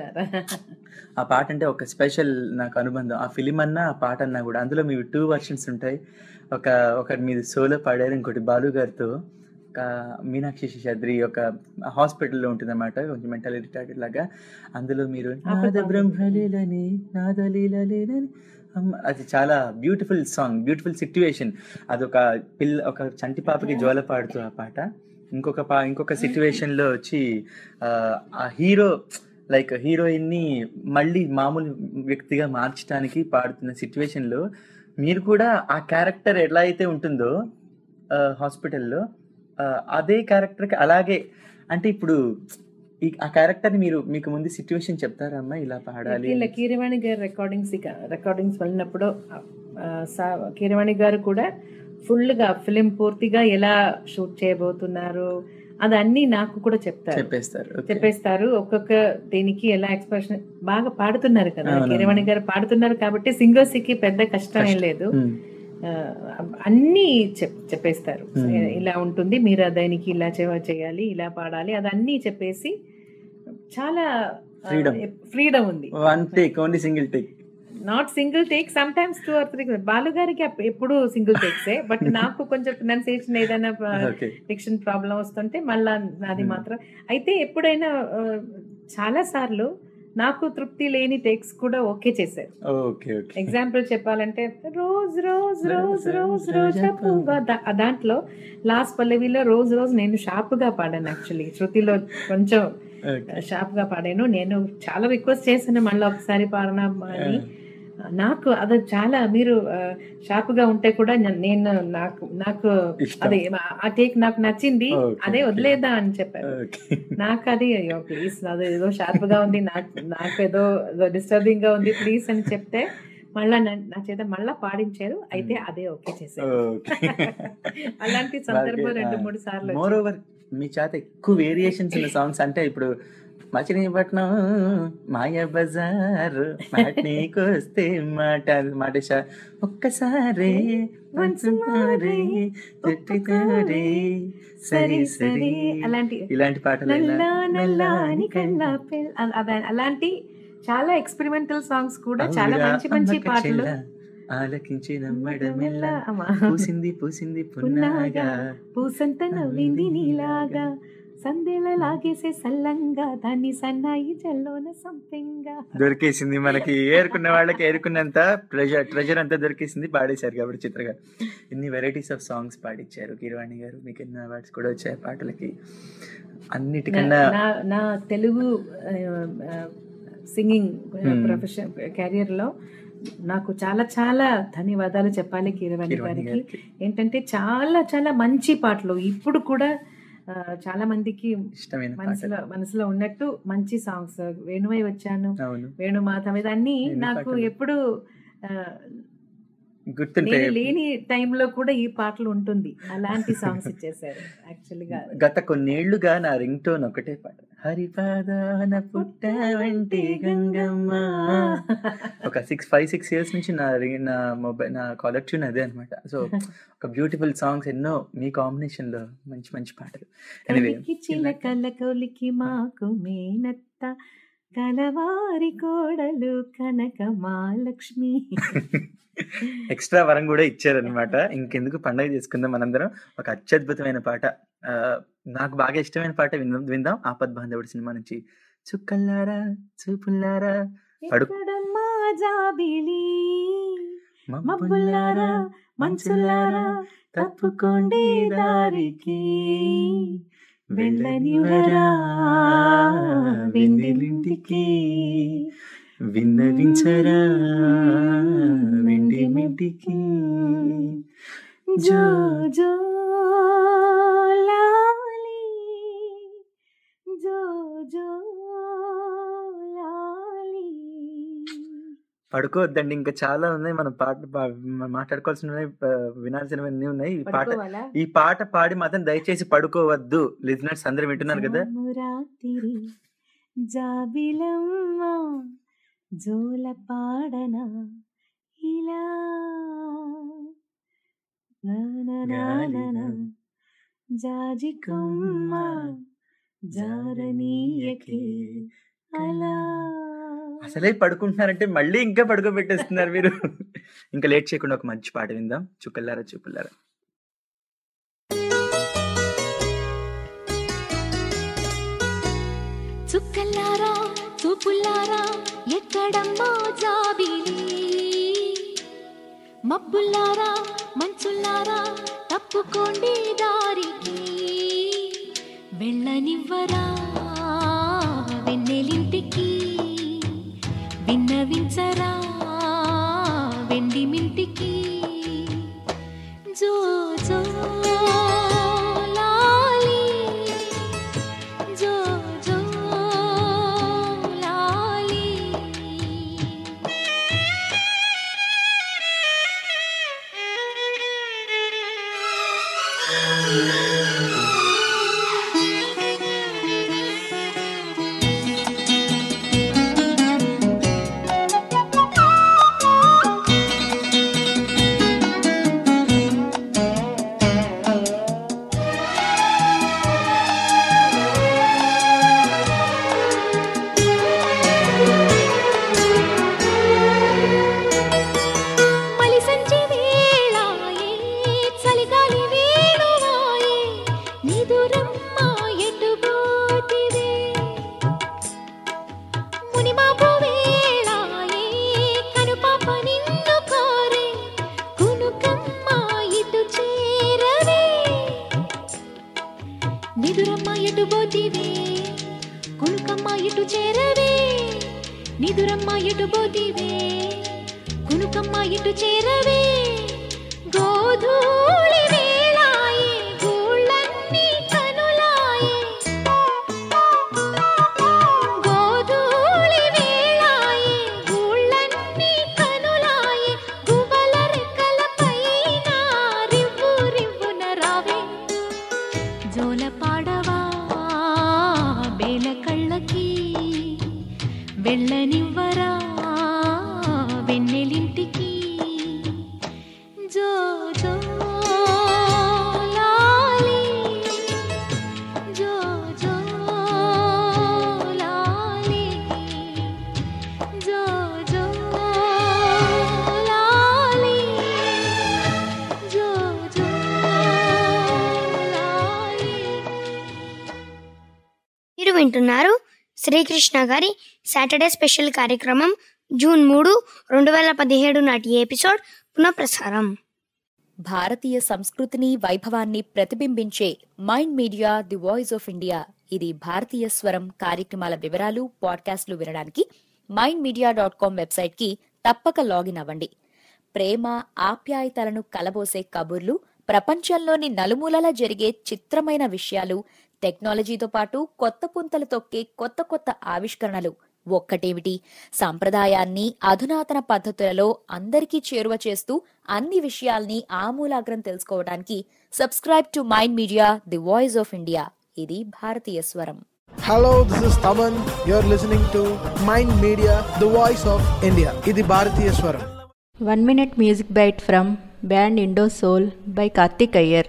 ఆ పాట అంటే ఒక స్పెషల్ నాకు అనుబంధం ఆ ఫిలిం అన్నా ఆ పాట అన్నా కూడా అందులో మీ టూ వర్షన్స్ ఉంటాయి ఒక ఒకటి మీరు సోలో పాడారు ఇంకోటి బాలు గారితో ఒక మీనాక్షి శేషాద్రి ఒక హాస్పిటల్లో ఉంటుంది అనమాట కొంచెం మెంటల్ రిటార్టెడ్ లాగా అందులో మీరు నాద బ్రహ్మలీలని నాదలీలలేనని అమ్మ, అది చాలా బ్యూటిఫుల్ సాంగ్ బ్యూటిఫుల్ సిట్యువేషన్ అదొక పిల్ల ఒక చంటి పాపకి జోల పాడుతూ ఆ పాట ఇంకొక పా ఇంకొక సిట్యువేషన్ లో వచ్చి ఆ, ఆ హీరో లైక్ హీరోయిన్ ని మళ్ళీ మామూలు వ్యక్తిగా మార్చడానికి పాడుతున్న సిచ్యువేషన్ లో మీరు కూడా ఆ క్యారెక్టర్ ఎలా అయితే ఉంటుందో హాస్పిటల్లో అదే క్యారెక్టర్ కి అలాగే అంటే ఇప్పుడు ఈ ఆ క్యారెక్టర్ ని మీరు మీకు ముందు సిచ్యువేషన్ చెప్తారా అమ్మా ఇలా పాడాలి ఇలా కీరవాణి గారి రికార్డింగ్స్ ఇక రికార్డింగ్స్ వెళ్ళినప్పుడు ఆ, సా- కీరవాణి గారు కూడా ఫుల్గా ఫిలిం పూర్తిగా ఎలా షూట్ చేయబోతున్నారు అదన్నీ నాకు కూడా చెప్తారు చెప్పేస్తారు okay. చెప్పేస్తారు ఒక్కొక్క దీనికి ఎలా ఎక్స్ప్రెషన్ బాగా పాడుతున్నారు కదా అవునవును. కీరవాణి గారు పాడుతున్నారు కాబట్టి సింగర్స్ కి పెద్ద కష్టం ఏం లేదు ఉమ్. ఆ, అన్నీ చెప్ చెప్పేస్తారు Hmm. ఇలా ఉంటుంది మీరు దానికి ఇలా చేయ- చేయాలి ఇలా పాడాలి అదన్నీ చెప్పేసి చాలా Freedom. ఫ్రీడమ్ ఉంది one take only single take not single take sometimes two or three Balu గారికి అప్- ఎప్పుడు సింగిల్ టేక్సే బట్ నాకు కొంచెం ప్రొనౌన్సియేషన్ ఏదైనా Okay. డిక్షన్ ప్రాబ్లం వస్తుంటే మళ్ళా నాది మాత్రం అయితే ఎప్పుడైనా ఆ, చాలా సార్లు నాకు తృప్తి లేని టేక్స్ కూడా ఓకే చేశారు ఓకే ఓకే ఎగ్జాంపుల్ చెప్పాలంటే రోజ్ రోజ్ రోజ్ రోజ్ రోజా పువ్వా దా- ఆ దాంట్లో లాస్ట్ పల్లవిలో రోజ్ రోజ్ నేను షార్ప్ గా పాడాను యాక్చువల్లీ శృతిలో కొంచెం షార్ప్ గా పాడాను నేను చాలా రిక్వెస్ట్ చేశాను మళ్ళీ ఒకసారి పాడనా అని నాకు అది చాలా మీరు షార్ప్ గా ఉంటే కూడా న- నేను నాకు నాకు ఇష్టం. అదే ఆ టేక్ నాకు నచ్చింది Okay, అదే okay. వదిలేదా అని చెప్పారు నాకు అది అయ్యో ప్లీజ్ అది ఏదో షార్ప్ గా ఉంది నాకు నాకు ఏదో డిస్టర్బింగ్ గా ఉంది ప్లీజ్ అని చెప్తే మళ్ళా నా- నా చేత మళ్ళా పాడించారు అయితే అదే ఓకే చేశారు అలాంటి సందర్భం రెండు మూడు సార్లు మోర్ ఓవర్ మీ చేత ఎక్కువ వేరియేషన్స్ ఉన్న సాంగ్స్ అంటే ఇప్పుడు మచిలీపట్నం మాయ బజార్ మాటనీకి వస్తే మాట మాట షా- ఒక్కసారి once more, తిట్టితోరే, సరి సరి అలాంటి ఇలాంటి పాటలు ఎలా? నల్లా నల్లాని కళ్ళ పిల్ల- అ- అద- అలాంటి చాలా ఎక్స్పెరిమెంటల్ సాంగ్స్ కూడా చాలా అవునుగా, మంచి మంచి అమ్మక పాటలు చెల్ల, ఆలకించి నమ్మడమెల్లా అమ్మా. పూసింది పూసింది పున్నాగా పూసంత నవ్వింది నీలాగా సందేల లాగేసే సల్లంగా దాన్ని సన్నాయి జల్లోన సంపెంగా దొరికేసింది మనకి ఏరుకున్న వాళ్ళకి ఏరుకున్నంత ట్రెజర్ ట్రెజర్ అంతా దొరికేసింది పాడేశారు కాబట్టి చిత్ర గారు ఇన్ని వెరైటీస్ ఆఫ్ సాంగ్స్ పాడిచ్చారు కీరవాణి గారు మీకు ఎన్నో అవార్డ్స్ కూడా వచ్చాయి ఆ పాటలకి అన్నిటికన్నా నా నా Telugu singing Hmm. Profession career లో నాకు చాలా చాలా ధన్యవాదాలు చెప్పాలి కీరవాణి కీరవాణి గారికి గారికి. ఏంటంటే చాలా చాలా మంచి పాటలు ఇప్పుడు కూడా ఆ, చాలా మందికి ఇష్టమైన మనసులో మనసులో ఉన్నట్టు మంచి సాంగ్స్ వేణువై వచ్చాను అవును వేణు మాధవ్ ఇదన్నీ ఎన్ని నాకు పాటలు? ఎప్పుడు ఆ, గుర్తుంటాయి నేను లేని టైంలో కూడా ఈ పాటలు ఉంటుంది అలాంటి సాంగ్స్ ఇచ్చేసారు యాక్చువల్గా గత కొన్నేళ్లుగా నా రింగ్ టోన్ ఒకటే పాట హరిపాదాన పుట్ట వంటి గంగమ్మ ఒక సిక్స్ ఫైవ్ సిక్స్ ఇయర్స్ నుంచి నా ring- నా మొబైల్ నా కాలర్ ట్యూన్ అదే అనమాట సో ఒక బ్యూటిఫుల్ సాంగ్స్ ఎన్నో మీ కాంబినేషన్ లో మంచి మంచి పాటలు ఎనివే కలికి చిలకల కొలికి మాకు మేనత్త కలవారి కోడలు కనక మహాలక్ష్మి ఎక్స్ట్రా వరం కూడా ఇచ్చారనమాట ఇంకెందుకు పండగ చేసుకుందాం మనందరం ఒక అత్యద్భుతమైన పాట ఆ, నాకు బాగా ఇష్టమైన పాట విందాం విందాం ఆపద్ బాంధవుడు సినిమా నుంచి చుక్కల్లారా చూపుల్లారా పడు ఎక్కడమ్మా జాబిలి మబ్బుల్లారా మంచుల్లారా తప్పుకోండి దారికి వెళ్ళనివరా వెన్నెలింటికి విన్నవించరా వెండి మింటికి జో జో లాలి జో జో లాలి పడుకోవద్దండి ఇంకా చాలా ఉన్నాయి మనం పాట పా- మనం మాట్లాడుకోవాల్సినవి ఆ, వినాల్సినవన్నీ ఉన్నాయి ఈ పాట పడుకోవాలా? ఈ పాట పాడి మాత్రం దయచేసి పడుకోవద్దు లిజనర్స్ అందరూ వింటున్నారు కదా రాత్రి జాబిలమ్మ జోల పాడనా ఇలా నా నా నా నా నా. జాజి కొమ్మ జారనీయకే అలా అసలే పడుకుంటున్నారంటే మళ్ళీ ఇంకా పడుకోబెట్టేస్తున్నారు మీరు ఇంకా లేట్ చేయకుండా ఒక మంచి పాట విందాం చుక్కల్లారా చూపుల్లారా చుక్కల్లారా చూపుల్లారా ఎక్కడమ్మా జాబిలి మబ్బుల్లారా మంచుల్లారా తప్పుకోండి దారికి వెళ్ళనివ్వరా వెన్నెలింటికి విన్నవించరా వెండి మింటికి జో జో లాలి జో జో లాలి మలి సంచి వేళాయే చలిగాలి వేణువాయే నిదురమ్మ ఎటుబోటివే మునిమాపు వేళాయే కనుపాప నిన్ను కోరే కునుకమ్మ ఇటు చేరవే నిదురమ్మ ఎటుబోటివే కునుకమ్మ ఇటు చేరవే నిదురమ్మ ఎటుబోటివే కునుకమ్మ ఇటు చేరవే గోధూళి వేళాయే గూళ్ళన్నీ కనులాయే గోధూళి వేళాయే గూళ్ళన్నీ కనులాయే గువ్వల రెక్కల పైన రివ్వు రివ్వున రావే జోల పాడవా బేల కళ్ళకి వెళ్ళనివ్వరా వెన్నెలింటికి జో జో లాలి జో జో లాలి జో జో లాలి జో జో లాలి మీరు వింటున్నారు శ్రీకృష్ణ గారి సాటర్డే స్పెషల్ కార్యక్రమం జూన్ మూడు రెండు వేల పదిహేడు నాటి ఎపిసోడ్ పునఃప్రసారం భారతీయ సంస్కృతిని వైభవాన్ని ప్రతిబింబించే mind media the voice of India ఇది భారతీయ స్వరం కార్యక్రమాల వివరాలు పాడ్కాస్ట్లు వినడానికి మైండ్ మీడియా డాట్ కామ్ వెబ్సైట్కి తప్పక లాగిన్ అవ్వండి ప్రేమ ఆప్యాయతలను కలబోసే కబుర్లు ప్రపంచంలోని నలుమూలల జరిగే చిత్రమైన విషయాలు టెక్నాలజీతో పాటు కొత్త పుంతలు తొక్కే కొత్త కొత్త ఆవిష్కరణలు ఒక్కటేమిటి సాంప్రదాయాన్ని అధునాతన పద్ధతులలో అందరికీ చేరువ చేస్తూ అన్ని విషయాల్ని ఆమూలాగ్రం తెలుసుకోవడానికి subscribe to mind media the voice of India ఇది భారతీయ స్వరం Hello, this is Taman. You're listening to Mind Media, the voice of India. ఇది భారతీయ స్వరం one minute music bite from band Indo soul by Karthik Iyer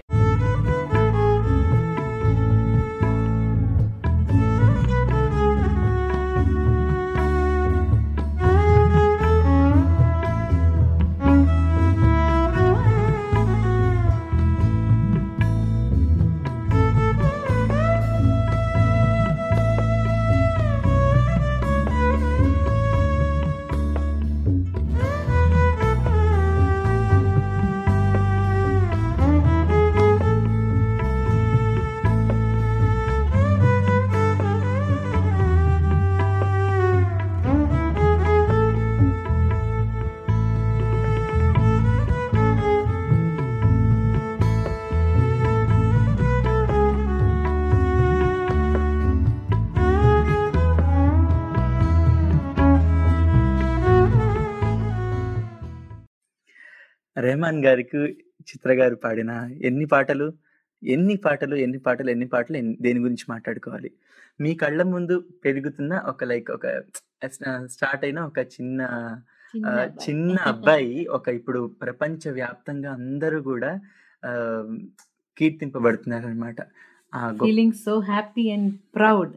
Rahman గారికి చిత్ర గారు పాడిన ఎన్ని పాటలు ఎన్ని పాటలు ఎన్ని పాటలు ఎన్ని పాటలు ఎన్ని- దేని గురించి మాట్లాడుకోవాలి మీ కళ్ళ ముందు పెరుగుతున్న ఒక లైక్ ఒక స్టార్ట్ అయిన ఒక చిన్న చిన్న ఆ, అబ్బాయి. చిన్న అబ్బాయి ఒక ఇప్పుడు ప్రపంచ వ్యాప్తంగా అందరూ కూడా ఆ, కీర్తింపబడుతున్నారు అనమాట ఆ గొప్ప feeling so happy and proud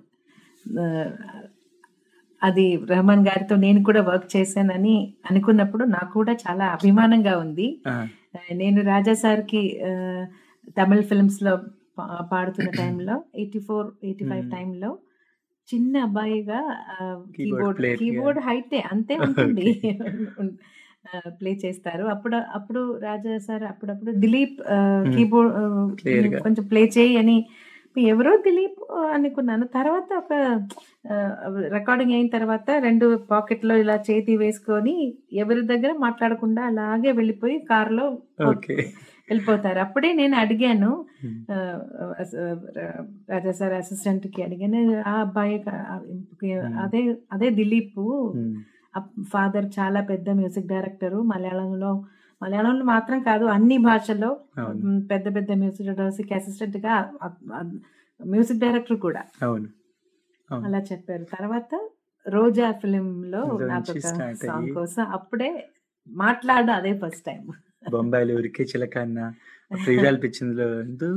అది రెహమాన్ గారితో నేను కూడా వర్క్ చేశానని అనుకున్నప్పుడు నాకు కూడా చాలా అభిమానంగా ఉంది ఆ, ఆ, నేను రాజా సార్కి ఆ, తమిళ ఫిల్మ్స్ లో పా- పాడుతున్న టైంలో eighty four eighty five Hmm. టైంలో చిన్న అబ్బాయిగా కీబోర్డ్ player గా. కీబోర్డ్ హైటే అంతే ఉంటుంది ప్లే చేస్తారు అప్పుడు అప్పుడు రాజా సార్ అప్పుడప్పుడు దిలీప్ కీబోర్డ్ Clear గా. కొంచెం ప్లే చేయి అని ఎవరో దిలీప్ ఆ, అనుకున్నాను తర్వాత ఒక రికార్డింగ్ అయిన తర్వాత రెండు పాకెట్లో ఇలా చేతి వేసుకొని ఎవరి దగ్గర మాట్లాడకుండా అలాగే వెళ్ళిపోయి కారులో ఓకే వెళ్ళిపోతారు అప్పుడే నేను అడిగాను Hmm. ఆ, అస- రాజా సార్ అసిస్టెంట్ కి అడిగాను ఆ అబ్బాయి క- అదే అదే దిలీప్ Hmm. ఫాదర్ చాలా పెద్ద మ్యూజిక్ డైరెక్టర్ మలయాళంలో మలయాళంలో మాత్రం కాదు అన్ని భాషల్లో అవును. మ్, పెద్ద పెద్ద మ్యూజిక్ డైరెక్టర్స్ అసిస్టెంట్ గా మ్యూజిక్ డైరెక్టర్ కూడా అవును అవును. అలా చెప్పారు తర్వాత రోజా ఫిలిం లో అందులో నాకు నుంచి ఒక start సాంగ్ అయ్యి. కోసం అప్పుడే మాట్లాడడం అదే ఫస్ట్ టైం బొంబాయిలో ఉరికే చిలక అన్న ప్రియురాలు పిచ్చిందిలో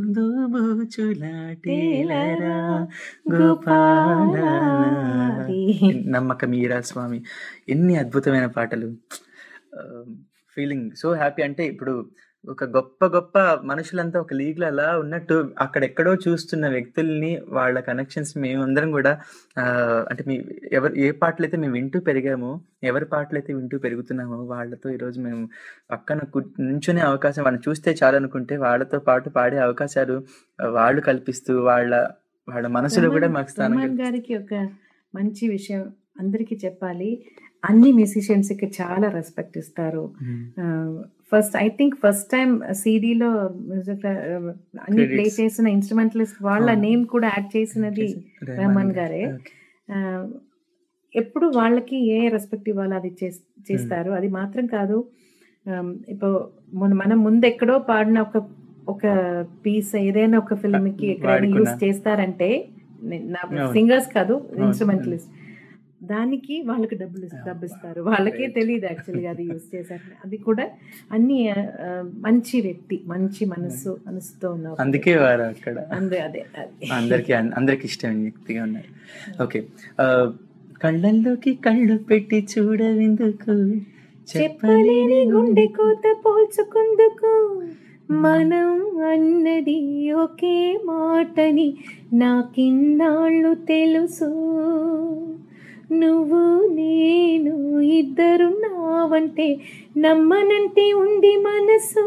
దుందుబూచులాటేలరా గోపాల నమ్మక మీరా స్వామి ఎన్ని అద్భుతమైన పాటలు ఫీలింగ్ సో హ్యాపీ అంటే ఇప్పుడు ఒక గొప్ప గొప్ప మనుషులంతా ఒక లీగ్ లో అలా ఉన్నట్టు అక్కడెక్కడో చూస్తున్న వ్యక్తుల్ని వాళ్ళ కనెక్షన్స్ మేమందరం కూడా ఆ, అంటే మీ ఎవరు ఏ పాటలు అయితే మేము వింటూ పెరిగామో ఎవరి పాటలు అయితే వింటూ పెరుగుతున్నామో వాళ్ళతో ఈరోజు మేము పక్కన కు- నుంచునే అవకాశం వాళ్ళని చూస్తే చాలు అనుకుంటే వాళ్ళతో పాటు పాడే అవకాశాలు ఆ, వాళ్ళు కల్పిస్తూ వాళ్ళ వాళ్ళ మనసులో కూడా మాకు స్థానం రహమాన్ కల్పిస్తారు. గారికి ఒక మంచి విషయం అందరికీ చెప్పాలి అన్ని musicians కి చాలా రెస్పెక్ట్ ఇస్తారు first I think first time సిడీలో మ్యూజిక్ అన్ని ప్లే Credits. చేసిన ఇన్స్ట్రుమెంటలిస్ట్ వాళ్ళ అవును. నేమ్ కూడా యాడ్ చేసినది రెహమాన్ రెహమాన్ గారు. గారే ఆ, ఎప్పుడు వాళ్ళకి ఏ రెస్పెక్ట్ ఇవ్వాలో అది చేస్- చేస్తారు అది మాత్రం కాదు ఆమ్, ఇప్పుడు మన మనం ముందు ఎక్కడో పాడిన ఒక ఒక పీస్ ఏదైనా ఒక ఫిల్మ్ కి ఎక్కడైనా వాడుకున్న. యూస్ చేస్తారంటే నే- నా అవును. సింగర్స్ కాదు అవును. ఇన్స్ట్రుమెంటలిస్ట్ దానికి వాళ్ళకి డబ్బులు ఇస్- డబ్బు ఇస్తారు వాళ్ళకే తెలియదు యాక్చువల్గా అది యూస్ చేశారు అది కూడా అన్ని ఆ, ఆ, మంచి వ్యక్తి మంచి మనసు మనసుతో ఉన్న ఒక అందుకే వారు అక్కడ అందే అదే అదే. అందరికి అందరికి ఇష్టమైన వ్యక్తిగా ఉన్నారు ఓకే ఆ, కళ్ళల్లోకి కళ్ళు పెట్టి చూడవెందుకు చెప్పలేని గుండె కోత పోల్చుకుందుకు మనం అన్నది ఒకే మాటని నాకిన్నాళ్ళు తెలుసు నువ్వు నేను ఇద్దరు నావంటే నమ్మనంటే ఉంది మనసు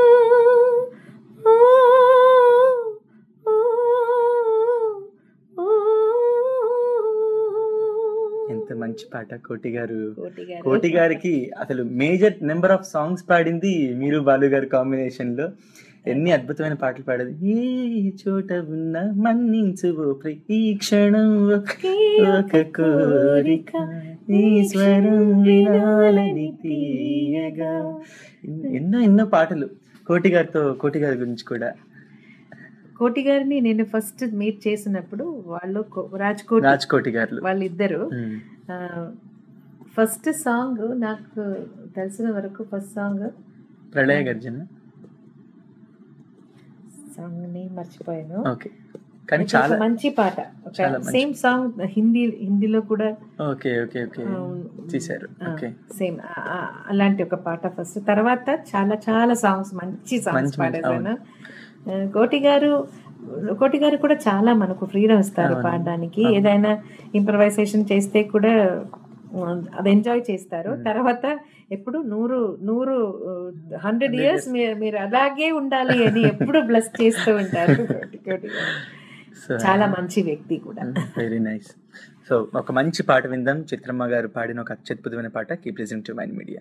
ఓ, ఓ, ఓ. ఎంత మంచి పాట కోటి గారు కోటి గారు. కోటి గారికి అసలు మేజర్ నెంబర్ ఆఫ్ సాంగ్స్ పాడింది మీరు బాలు గారి కాంబినేషన్ లో ఎన్ని అద్భుతమైన పాటలు పాడేది ఏ చోట ఉన్న మన్నించు ఓ ప్రి- ఈ క్షణం ఒకే ఒక కోరిక ఈ స్వరం వినాలని తీయగా ఎన్నో- ఎన్నో ఎన్నో పాటలు కోటి గారితో కోటి గారి గురించి కూడా కోటి గారిని నేను ఫస్ట్ మీట్ చేసినప్పుడు వాళ్ళు కో- రాజ్కోటి రాజ్కోటి గారు వాళ్ళిద్దరు మ్మ్. ఫస్ట్ సాంగ్ నాకు తెలిసిన వరకు ఫస్ట్ సాంగ్ ప్రళయ గర్జన సాంగ్ ని మర్చిపోయాను ఓకే కానీ ఒక చాలా మంచి పాట చాలా మంచి సేమ్ సాంగ్ హిందీ హిందీలో కూడా ఓకే ఓకే ఓకే తీశారు ఓకే సేమ్ అలాంటి ఒక పాట ఫస్ట్ తర్వాత చాలా చాలా సాంగ్స్ మంచి సాంగ్స్ మంచి మంచి, పాడేసాను ఆ, కోటి గారు కోటి గారు కూడా చాలా మనకు ఫ్రీడమ్ ఇస్తారు అవును. పాడడానికి అవును. ఏదైనా ఇంప్రవైజేషన్ చేస్తే కూడా ఆ, అది ఎంజాయ్ చేస్తారు తర్వాత ఎప్పుడు నూరు నూరు హండ్రెడ్ ఇయర్స్ మీరు అలాగే ఉండాలి అని ఎప్పుడు బ్లస్ చేస్తూ ఉంటారు కోటి కోటి గారు. So, చాలా మంచి వ్యక్తి కూడా వెరీ నైస్ సో ఒక మంచి పాట విందాం చిత్రమ్మ గారు పాడిన ఒక అత్యద్భుతమైన పాట keep listening to mind media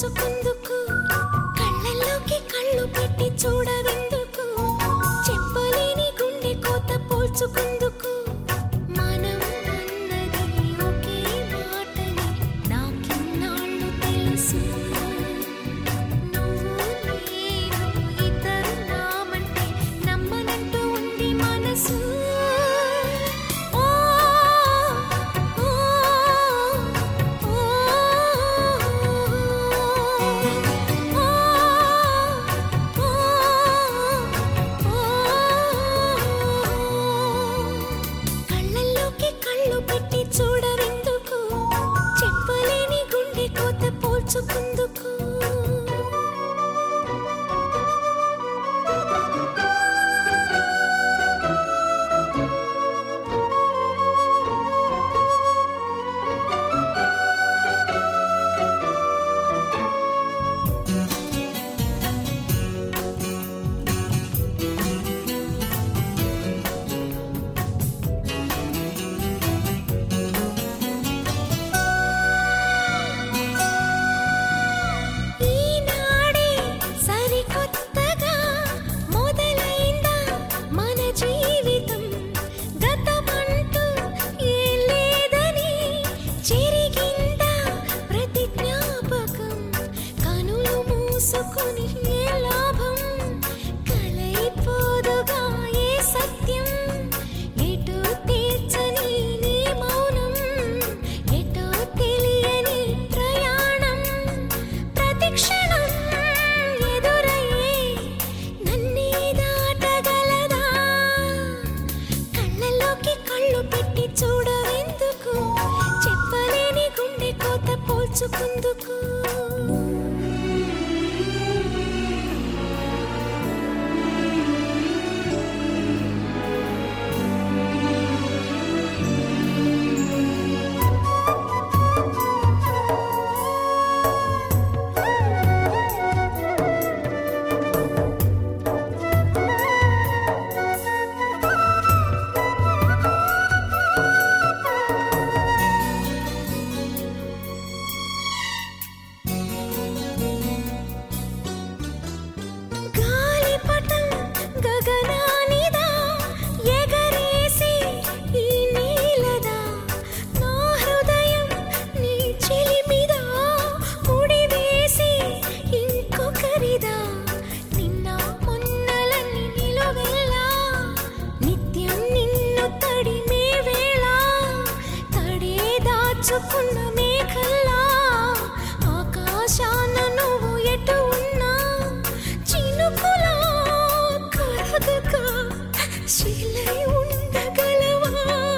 పోల్చుకుందుకు కళ్ళల్లోకి కళ్ళు పెట్టి చూడవెందుకు చెప్పలేని గుండె కోత పోల్చుకుందుకు మనం అన్నది ఒకే మాటని నాకిన్నాళ్ళు తెలుసు నువ్వు నేను ఇద్దరు నామంటే నమ్మనంటూ ఉంది మనసు ఓ ఓ కళ్ళల్లోకి కళ్ళు పెట్టి చూడవెందుకు చెప్పలేని గుండె కోత పోల్చుకుందుకు ఈనాడే సరికొత్తగా మొదలైందా మన జీవితం గతమంటూ ఏ లేదని చెరిగిందా ప్రతి జ్ఞాపకం కనులు మూసుకొని ఏ లాభం కలైపోదుగా ఏ సత్యం ఎటు తీర్చని నీ మౌనం ఎటో తెలియని ప్రయాణం ప్రతిక్షణం ఎదురయ్యే నన్నే దాటగలదా కళ్ళలోకి కళ్ళు పెట్టి చూడవెందుకు చెప్పలేని గుండె కోత పోల్చుకుందుకు గాలిపటం గగనానిదా ఎగరేసి ఈ నీలదా నా హృదయం నీ చెలిమిదా ముడివేసి ఇంకొకరిదా నిన్న మొన్నలన్నీ నిలువెల్లా నిత్యం నిన్ను తడిమే వేళ తడే దాచుకున్న మేఘల్లా ఆకాశాన నువ్వు ఎటు ఉన్నా చినుకులా కరగక శిలై ఉండగలవా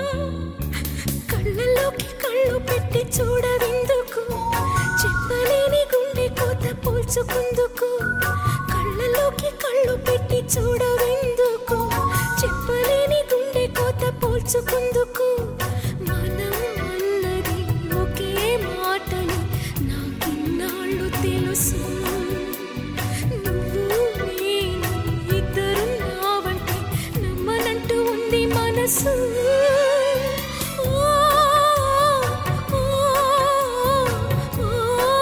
కళ్ళలోకి కళ్ళు పెట్టి చూడవెందుకు చెప్పలేని గుండె కోత పోల్చుకుందుకు కళ్ళలోకి కళ్ళు పెట్టి చూడవెందుకు చెప్పలేని గుండె కోత పోల్చుకుందుకు మనం అన్నది ఒకే మాటని నాకిన్నాళ్ళు తెలుసు నువ్వు నేను ఇద్దరు నావంటే నమ్మనంటూ ఉంది మనసు ఓ, ఓ, ఓ,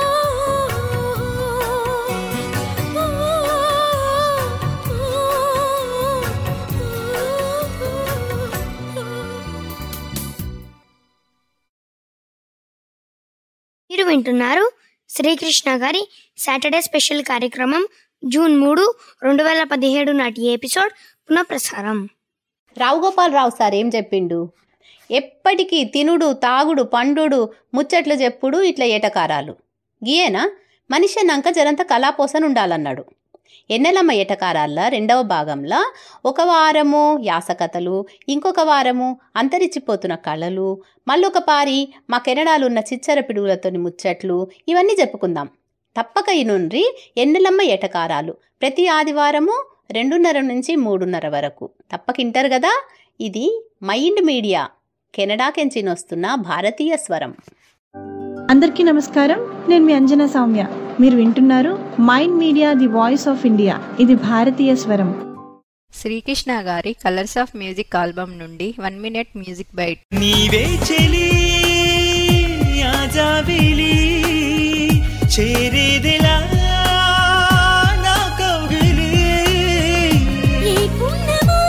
మీరు వింటున్నారు శ్రీకృష్ణ గారి సాటర్డే స్పెషల్ కార్యక్రమం జూన్ మూడు రెండు వేల పదిహేడు నాటి ఎపిసోడ్ పునఃప్రసారం రావు గోపాలరావు సార్ ఏం చెప్పిండు ఎప్పటికీ తినుడు తాగుడు పండుడు ముచ్చట్లు చెప్పుడు ఇట్లా ఏటకారాలు గీయేనా మనిషి అన్నాక జరంత కళాపోసన ఉండాలన్నాడు ఎన్నెలమ్మ ఏటకారాల రెండవ భాగంలో ఒక వారము యాసకథలు ఇంకొక వారము అంతరించిపోతున్న కళలు మళ్ళొక పారి మా కెనడాలు ఉన్న చిచ్చర పిడుగులతోని ముచ్చట్లు ఇవన్నీ చెప్పుకుందాం తప్పక ఇనుండ్రి ఎన్నెలమ్మ ఏటకారాలు ప్రతి ఆదివారము రెండున్నర నుంచి మూడున్నర వరకు తప్పకింటారు కదా ఇది మైండ్ మీడియా కెనడాకెంచి వస్తున్న భారతీయ స్వరం అందరికీ నమస్కారం నేను మీ అంజనా సౌమ్య మీరు వింటున్నారు mind media the voice of India ఇది భారతీయ స్వరం శ్రీకృష్ణ గారి కలర్స్ ఆఫ్ మ్యూజిక్ ఆల్బమ్ నుండి వన్ మినిట్ మ్యూజిక్ బైట్ నీవే చెలి ఆజాబిలి చేరేదిలా నా కౌగిలి ఈ పుణ్యమా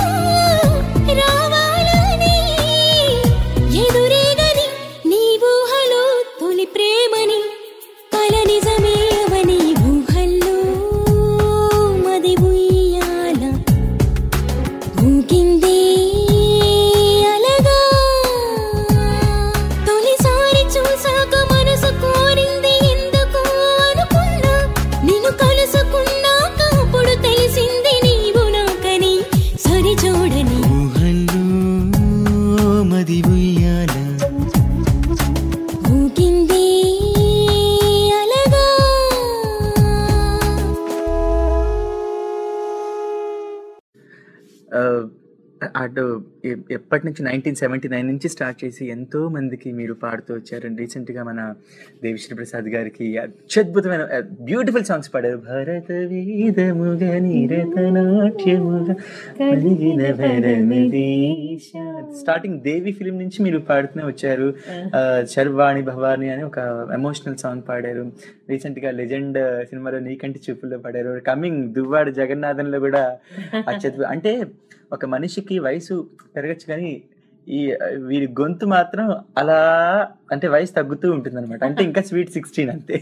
రావాలని ఎదురేగని నీ ఊహలో తొలి ప్రేమని కల నిజమే అవని ఊహల్లో మది ఉయ్యాల ఊగిందే అలగా తొలిసారి చూసాక మనసు కోరింది ఎందుకు అనుకున్నా నిన్ను కలుసుకున్నాక అప్పుడు తెలిసింది నీవు నాకని సరి చూడని ఊహల్లో మది ఉయ్యాల ఊగిందే అలగా ఆ, అటు ఎ- ఎప్పటి నుంచి నైన్టీన్ సెవెంటీ నైన్ నుంచి స్టార్ట్ చేసి ఎంతో మందికి మీరు పాడుతూ వచ్చారు రీసెంట్గా మన దేవిశ్రీ ప్రసాద్ గారికి అత్యద్భుతమైన బ్యూటిఫుల్ సాంగ్స్ పాడారు భరత వేదముగా నిరత నాట్యముగా కలిగిన భరమదేశ. స్టార్టింగ్ దేవి ఫిలిం నుంచి మీరు పాడుతూనే వచ్చారు ఆ, శర్వాణి భవాని అని ఒక ఎమోషనల్ సాంగ్ పాడారు రీసెంట్ గా లెజెండ్ సినిమాలో నీకంటి చూపుల్లో పాడారు కమింగ్ దువ్వాడ జగన్నాథంలో కూడా అత్యద్భుత అంటే ఒక మనిషికి వయసు పెరగచ్చు కానీ ఈ వీరి గొంతు మాత్రం అలా అంటే వయసు తగ్గుతూ ఉంటుంది అనమాట అంటే ఇంకా స్వీట్ సిక్స్టీన్ అంతే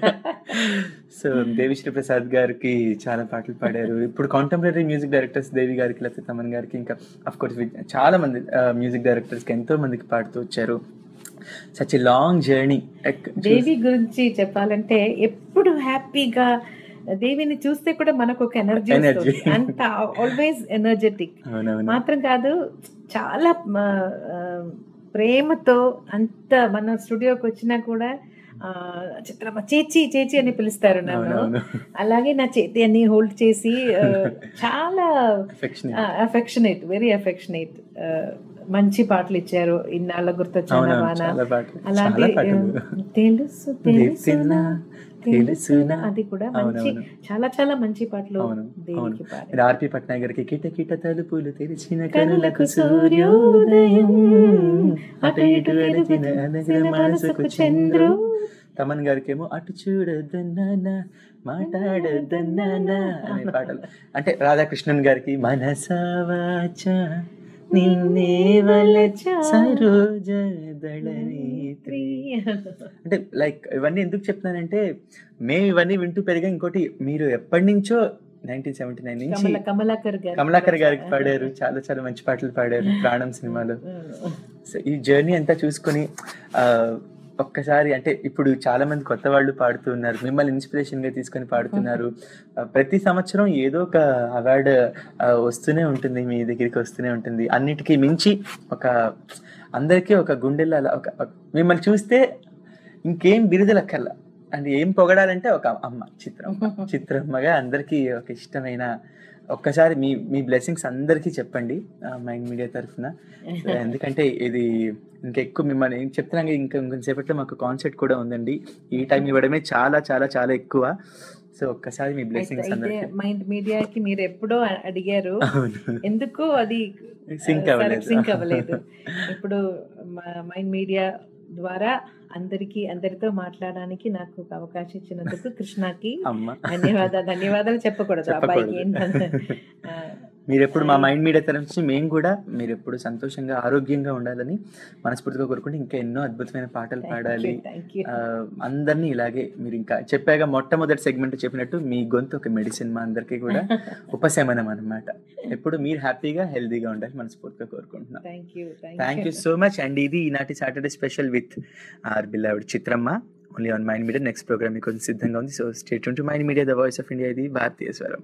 సో దేవిశ్రీ ప్రసాద్ గారికి చాలా పాటలు పాడారు ఇప్పుడు కాంటెంపరీ మ్యూజిక్ డైరెక్టర్స్ దేవి గారికి లేకపోతే తమన్ గారికి ఇంకా అఫ్ కోర్స్ చాలా మంది మ్యూజిక్ డైరెక్టర్స్కి ఎంతో మందికి పాడుతూ వచ్చారు such a long journey Devi గురించి చెప్పాలంటే ఎప్పుడు హ్యాపీగా దేవిని చూస్తే కూడా మనకు ఒక ఎనర్జీ Energy. అంత ఆల్వేస్ ఎనర్జెటిక్ అవునవును మాత్రం కాదు చాలా ఆ, ఆ, ప్రేమతో అంత మన స్టూడియోకి వచ్చినా కూడా ఆ, చిత్రమ్మ చేచి చేచి అని పిలుస్తారు నన్ను అవునవును. అలాగే నా చేతి అన్ని హోల్డ్ చేసి ఆ, చాలా Affectionate. అఫెక్షనేట్ వెరీ అఫెక్షనేట్ మంచి పాటలు ఇచ్చారు ఇన్నాళ్ళ గుర్తొచ్చిన అవునవును, వాన చాలా పాటలు. అలాంటి చాలా పాటలు. ఆ, తెలుసు తెలుసునా తెలుసునా. అది కూడా మంచి అవునవును. చాలా చాలా మంచి పాటలు అవును అవును దేవికి పాడారు మీరు ఆర్పి పట్నాయక్ గారికి కిట కిట తలుపులు తెరిచిన కనులకు కనులకు సూర్యోదయం సూర్యోదయం అటు ఇటు వెలిసిన అనగల మనసుకు చంద్రు తమన్ గారికి ఏమో అటు చూడొద్దన్నా మాట్లాడొద్దన్నా అనే పాటలు అంటే రాధాకృష్ణన్ గారికి మనసావాచ నిన్నే వలచ సరోజ దళనేత్రి అంటే లైక్ ఇవన్నీ ఎందుకు చెప్తున్నానంటే మేము ఇవన్నీ వింటూ పెరిగా ఇంకోటి మీరు ఎప్పటి నుంచో నైన్టీన్ సెవెంటీ నైన్ నుంచి కమల కమలాకర్ గారు కమలాకర్ గారికి పాడారు చాలా చాలా మంచి పాటలు పాడారు ప్రాణం సినిమాలో సో ఈ జర్నీ అంతా చూసుకొని ఆ, ఒక్కసారి అంటే ఇప్పుడు చాలా మంది కొత్త వాళ్ళు పాడుతున్నారు మిమ్మల్ని ఇన్స్పిరేషన్ గా తీసుకొని పాడుతున్నారు ఆ, ప్రతి సంవత్సరం ఏదో ఒక అవార్డు వస్తూనే ఉంటుంది మీ దగ్గరికి వస్తూనే ఉంటుంది అన్నిటికీ మించి ఒక అందరికీ ఒక గుండెల్లో అలా ఒక ఒక- మిమ్మల్ని చూస్తే ఇంకేం బిరుదులక్కర్లా అండ్ ఏం పొగడాలంటే ఒక అమ్మ చిత్రమ్మ చిత్రమ్మగా అందరికీ ఒక ఇష్టమైన ఒక్కసారి మీ మీ బ్లెస్సింగ్స్ అందరికీ చెప్పండి మైండ్ మీడియా తరఫున ఎందుకంటే ఇది ఇంకెక్కువ మిమ్మల్ని ఏం చెప్తున్నాను ఇంకా ఇంకొంచెంసేపట్లో మాకు కాన్సెప్ట్ కూడా ఉందండి ఈ టైం ఇవ్వడమే చాలా చాలా చాలా ఎక్కువ సో ఒక్కసారి మీ బ్లెస్సింగ్స్ అయితే అందరికీ మైండ్ మీడియాకి మీరు ఎప్పుడో అ- అడిగారు అవును. ఎందుకు అది Sync అవ్వలేదు. సింక్ అవ్వలేదు ఇప్పుడు మైండ్ మీడియా ద్వారా అందరికి అందరితో మాట్లాడడానికి నాకు ఒక అవకాశం ఇచ్చినందుకు కృష్ణకి అమ్మ. ధన్యవాదాలు ధన్యవాదాలు చెప్పకూడదు అబ్బాయికి ఏంటంటే ఆ, మీరు ఎప్పుడు మా మైండ్ మీడియా తరఫు నుంచి మేము కూడా మీరు ఎప్పుడు సంతోషంగా ఆరోగ్యంగా ఉండాలని మనస్ఫూర్తిగా కోరుకుంటే ఇంకా ఎన్నో అద్భుతమైన పాటలు పాడాలి thank you. ఆ, అందరినీ ఇలాగే మీరు ఇంకా చెప్పాక మొట్టమొదటి సెగ్మెంట్ చెప్పినట్టు మీ గొంతు ఒక మెడిసిన్ మా అందరికీ కూడా ఉపశమనం అన్నమాట ఎప్పుడు మీరు హ్యాపీగా హెల్తీగా ఉండాలి మనస్ఫూర్తిగా కోరుకుంటున్నాం thank you thank you so much and ఇది ఈనాటి సాటర్డే స్పెషల్ విత్ ఆర్ బిల్లావిడ్ చిత్రమ్మ only on mind media next program మీకు సిద్ధంగా ఉంది so state to mind media the voice of India ఇది భారతీయ స్వరం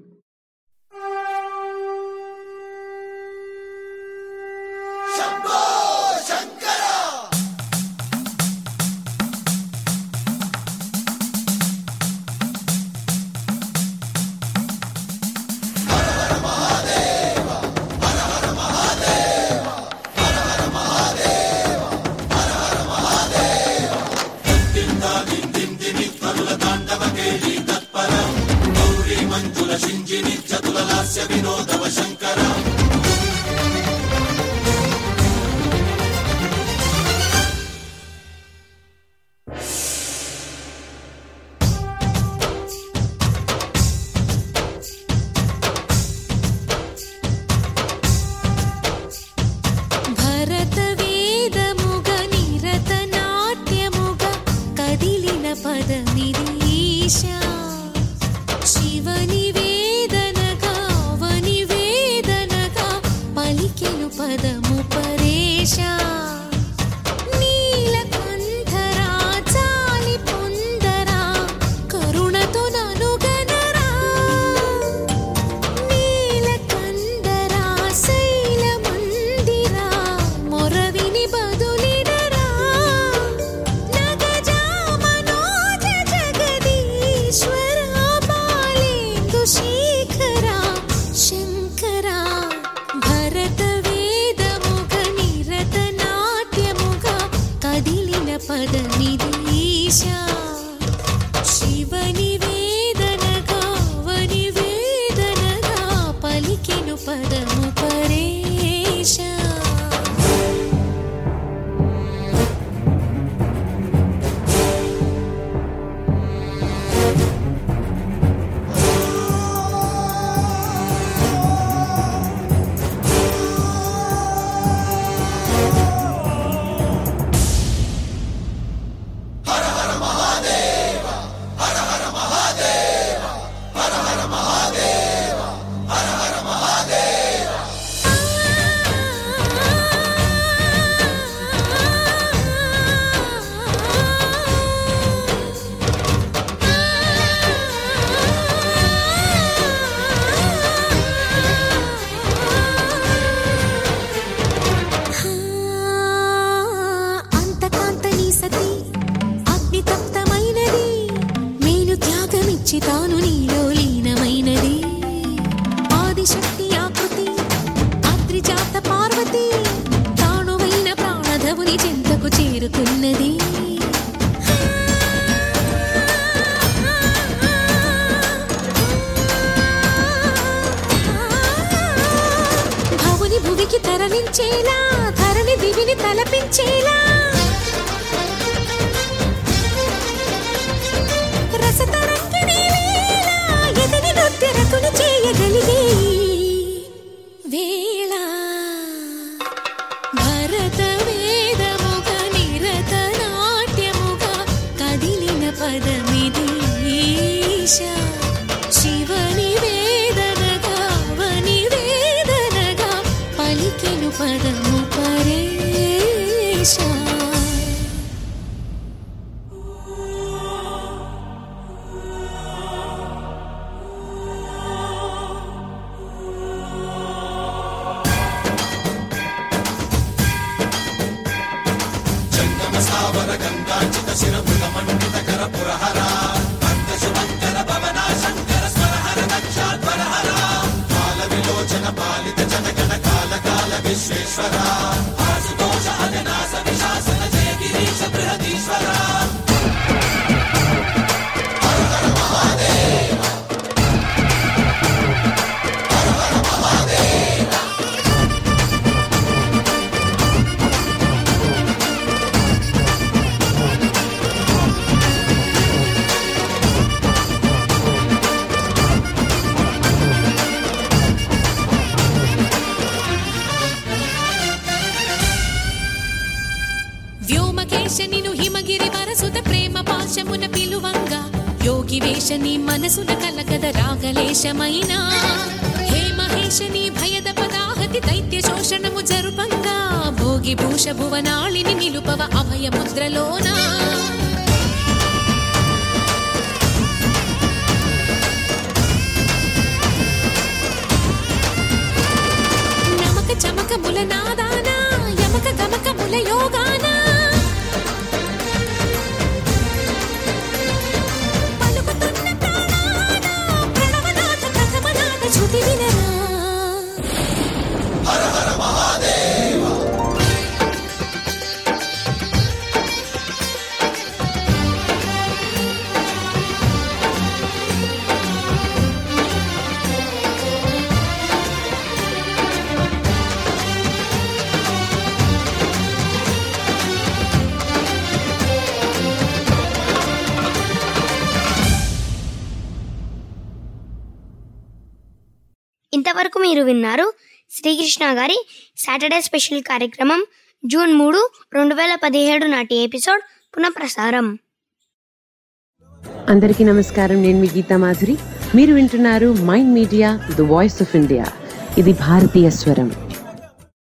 విడిచి తాను నీలో లీనమైనది ఆదిశక్తి ఆకృతి అద్రిజాత పార్వతి తానువైన ప్రాణధవుని చింతకు చేరుకున్నది భవుని భువికి తరలించేలా ధరణి దివిని తలపించేలా రసతరంగిణి వేళ ఎదిని నృత్యరతుని చేయగలిగే వేళ భరత వేదముగ నిరత నాట్యముగ కదిలిన పదమిది ఈశా శివని వేదనగా వని వేదనగా పలికెను పదము పరేశా స్థావర గంగాచిత శిరమృత మండిత కర పురహర భక్త శుభంకర భవన శంకర స్వరహర దక్షాధ్వరహర కాల విలోచన పాలిత జనగణ కాల కాల విశ్వేశ్వర ఆశుతోష అవినాశ విశాసన జయ గిరీశ బృహదీశ్వర హర హర మహాదేవ హర హర మహాదేవ వ్యోమకేశ నిను హిమగిరి వరసుత ప్రేమ పాశమున పిలువంగా యోగి వేష నీ మనసున కలగద రాగలేశమైన హే మహేశ నీ భయద పదాహతి దైత్య శోషణము జరుపంగా భోగి భూష భువనాళిని నిలుపవ అభయ ముద్రలోనా నమక చమక ముల నాదాన యమక గమక ముల యోగాన పలుకుతున్న ప్రాణాన ప్రణవనాథ ప్రథమనాథ శృతి వినరా హర హర మహాదేవ ఇంతవరకు మీరు విన్నారు శ్రీకృష్ణ గారి సాటర్డే స్పెషల్ కార్యక్రమం జూన్ మూడు రెండు వేల పదిహేడు నాటి ఎపిసోడ్ పునఃప్రసారం అందరికీ నమస్కారం నేను మీ గీతా మాధురి మీరు వింటున్నారు mind media the voice of India ఇది భారతీయ స్వరం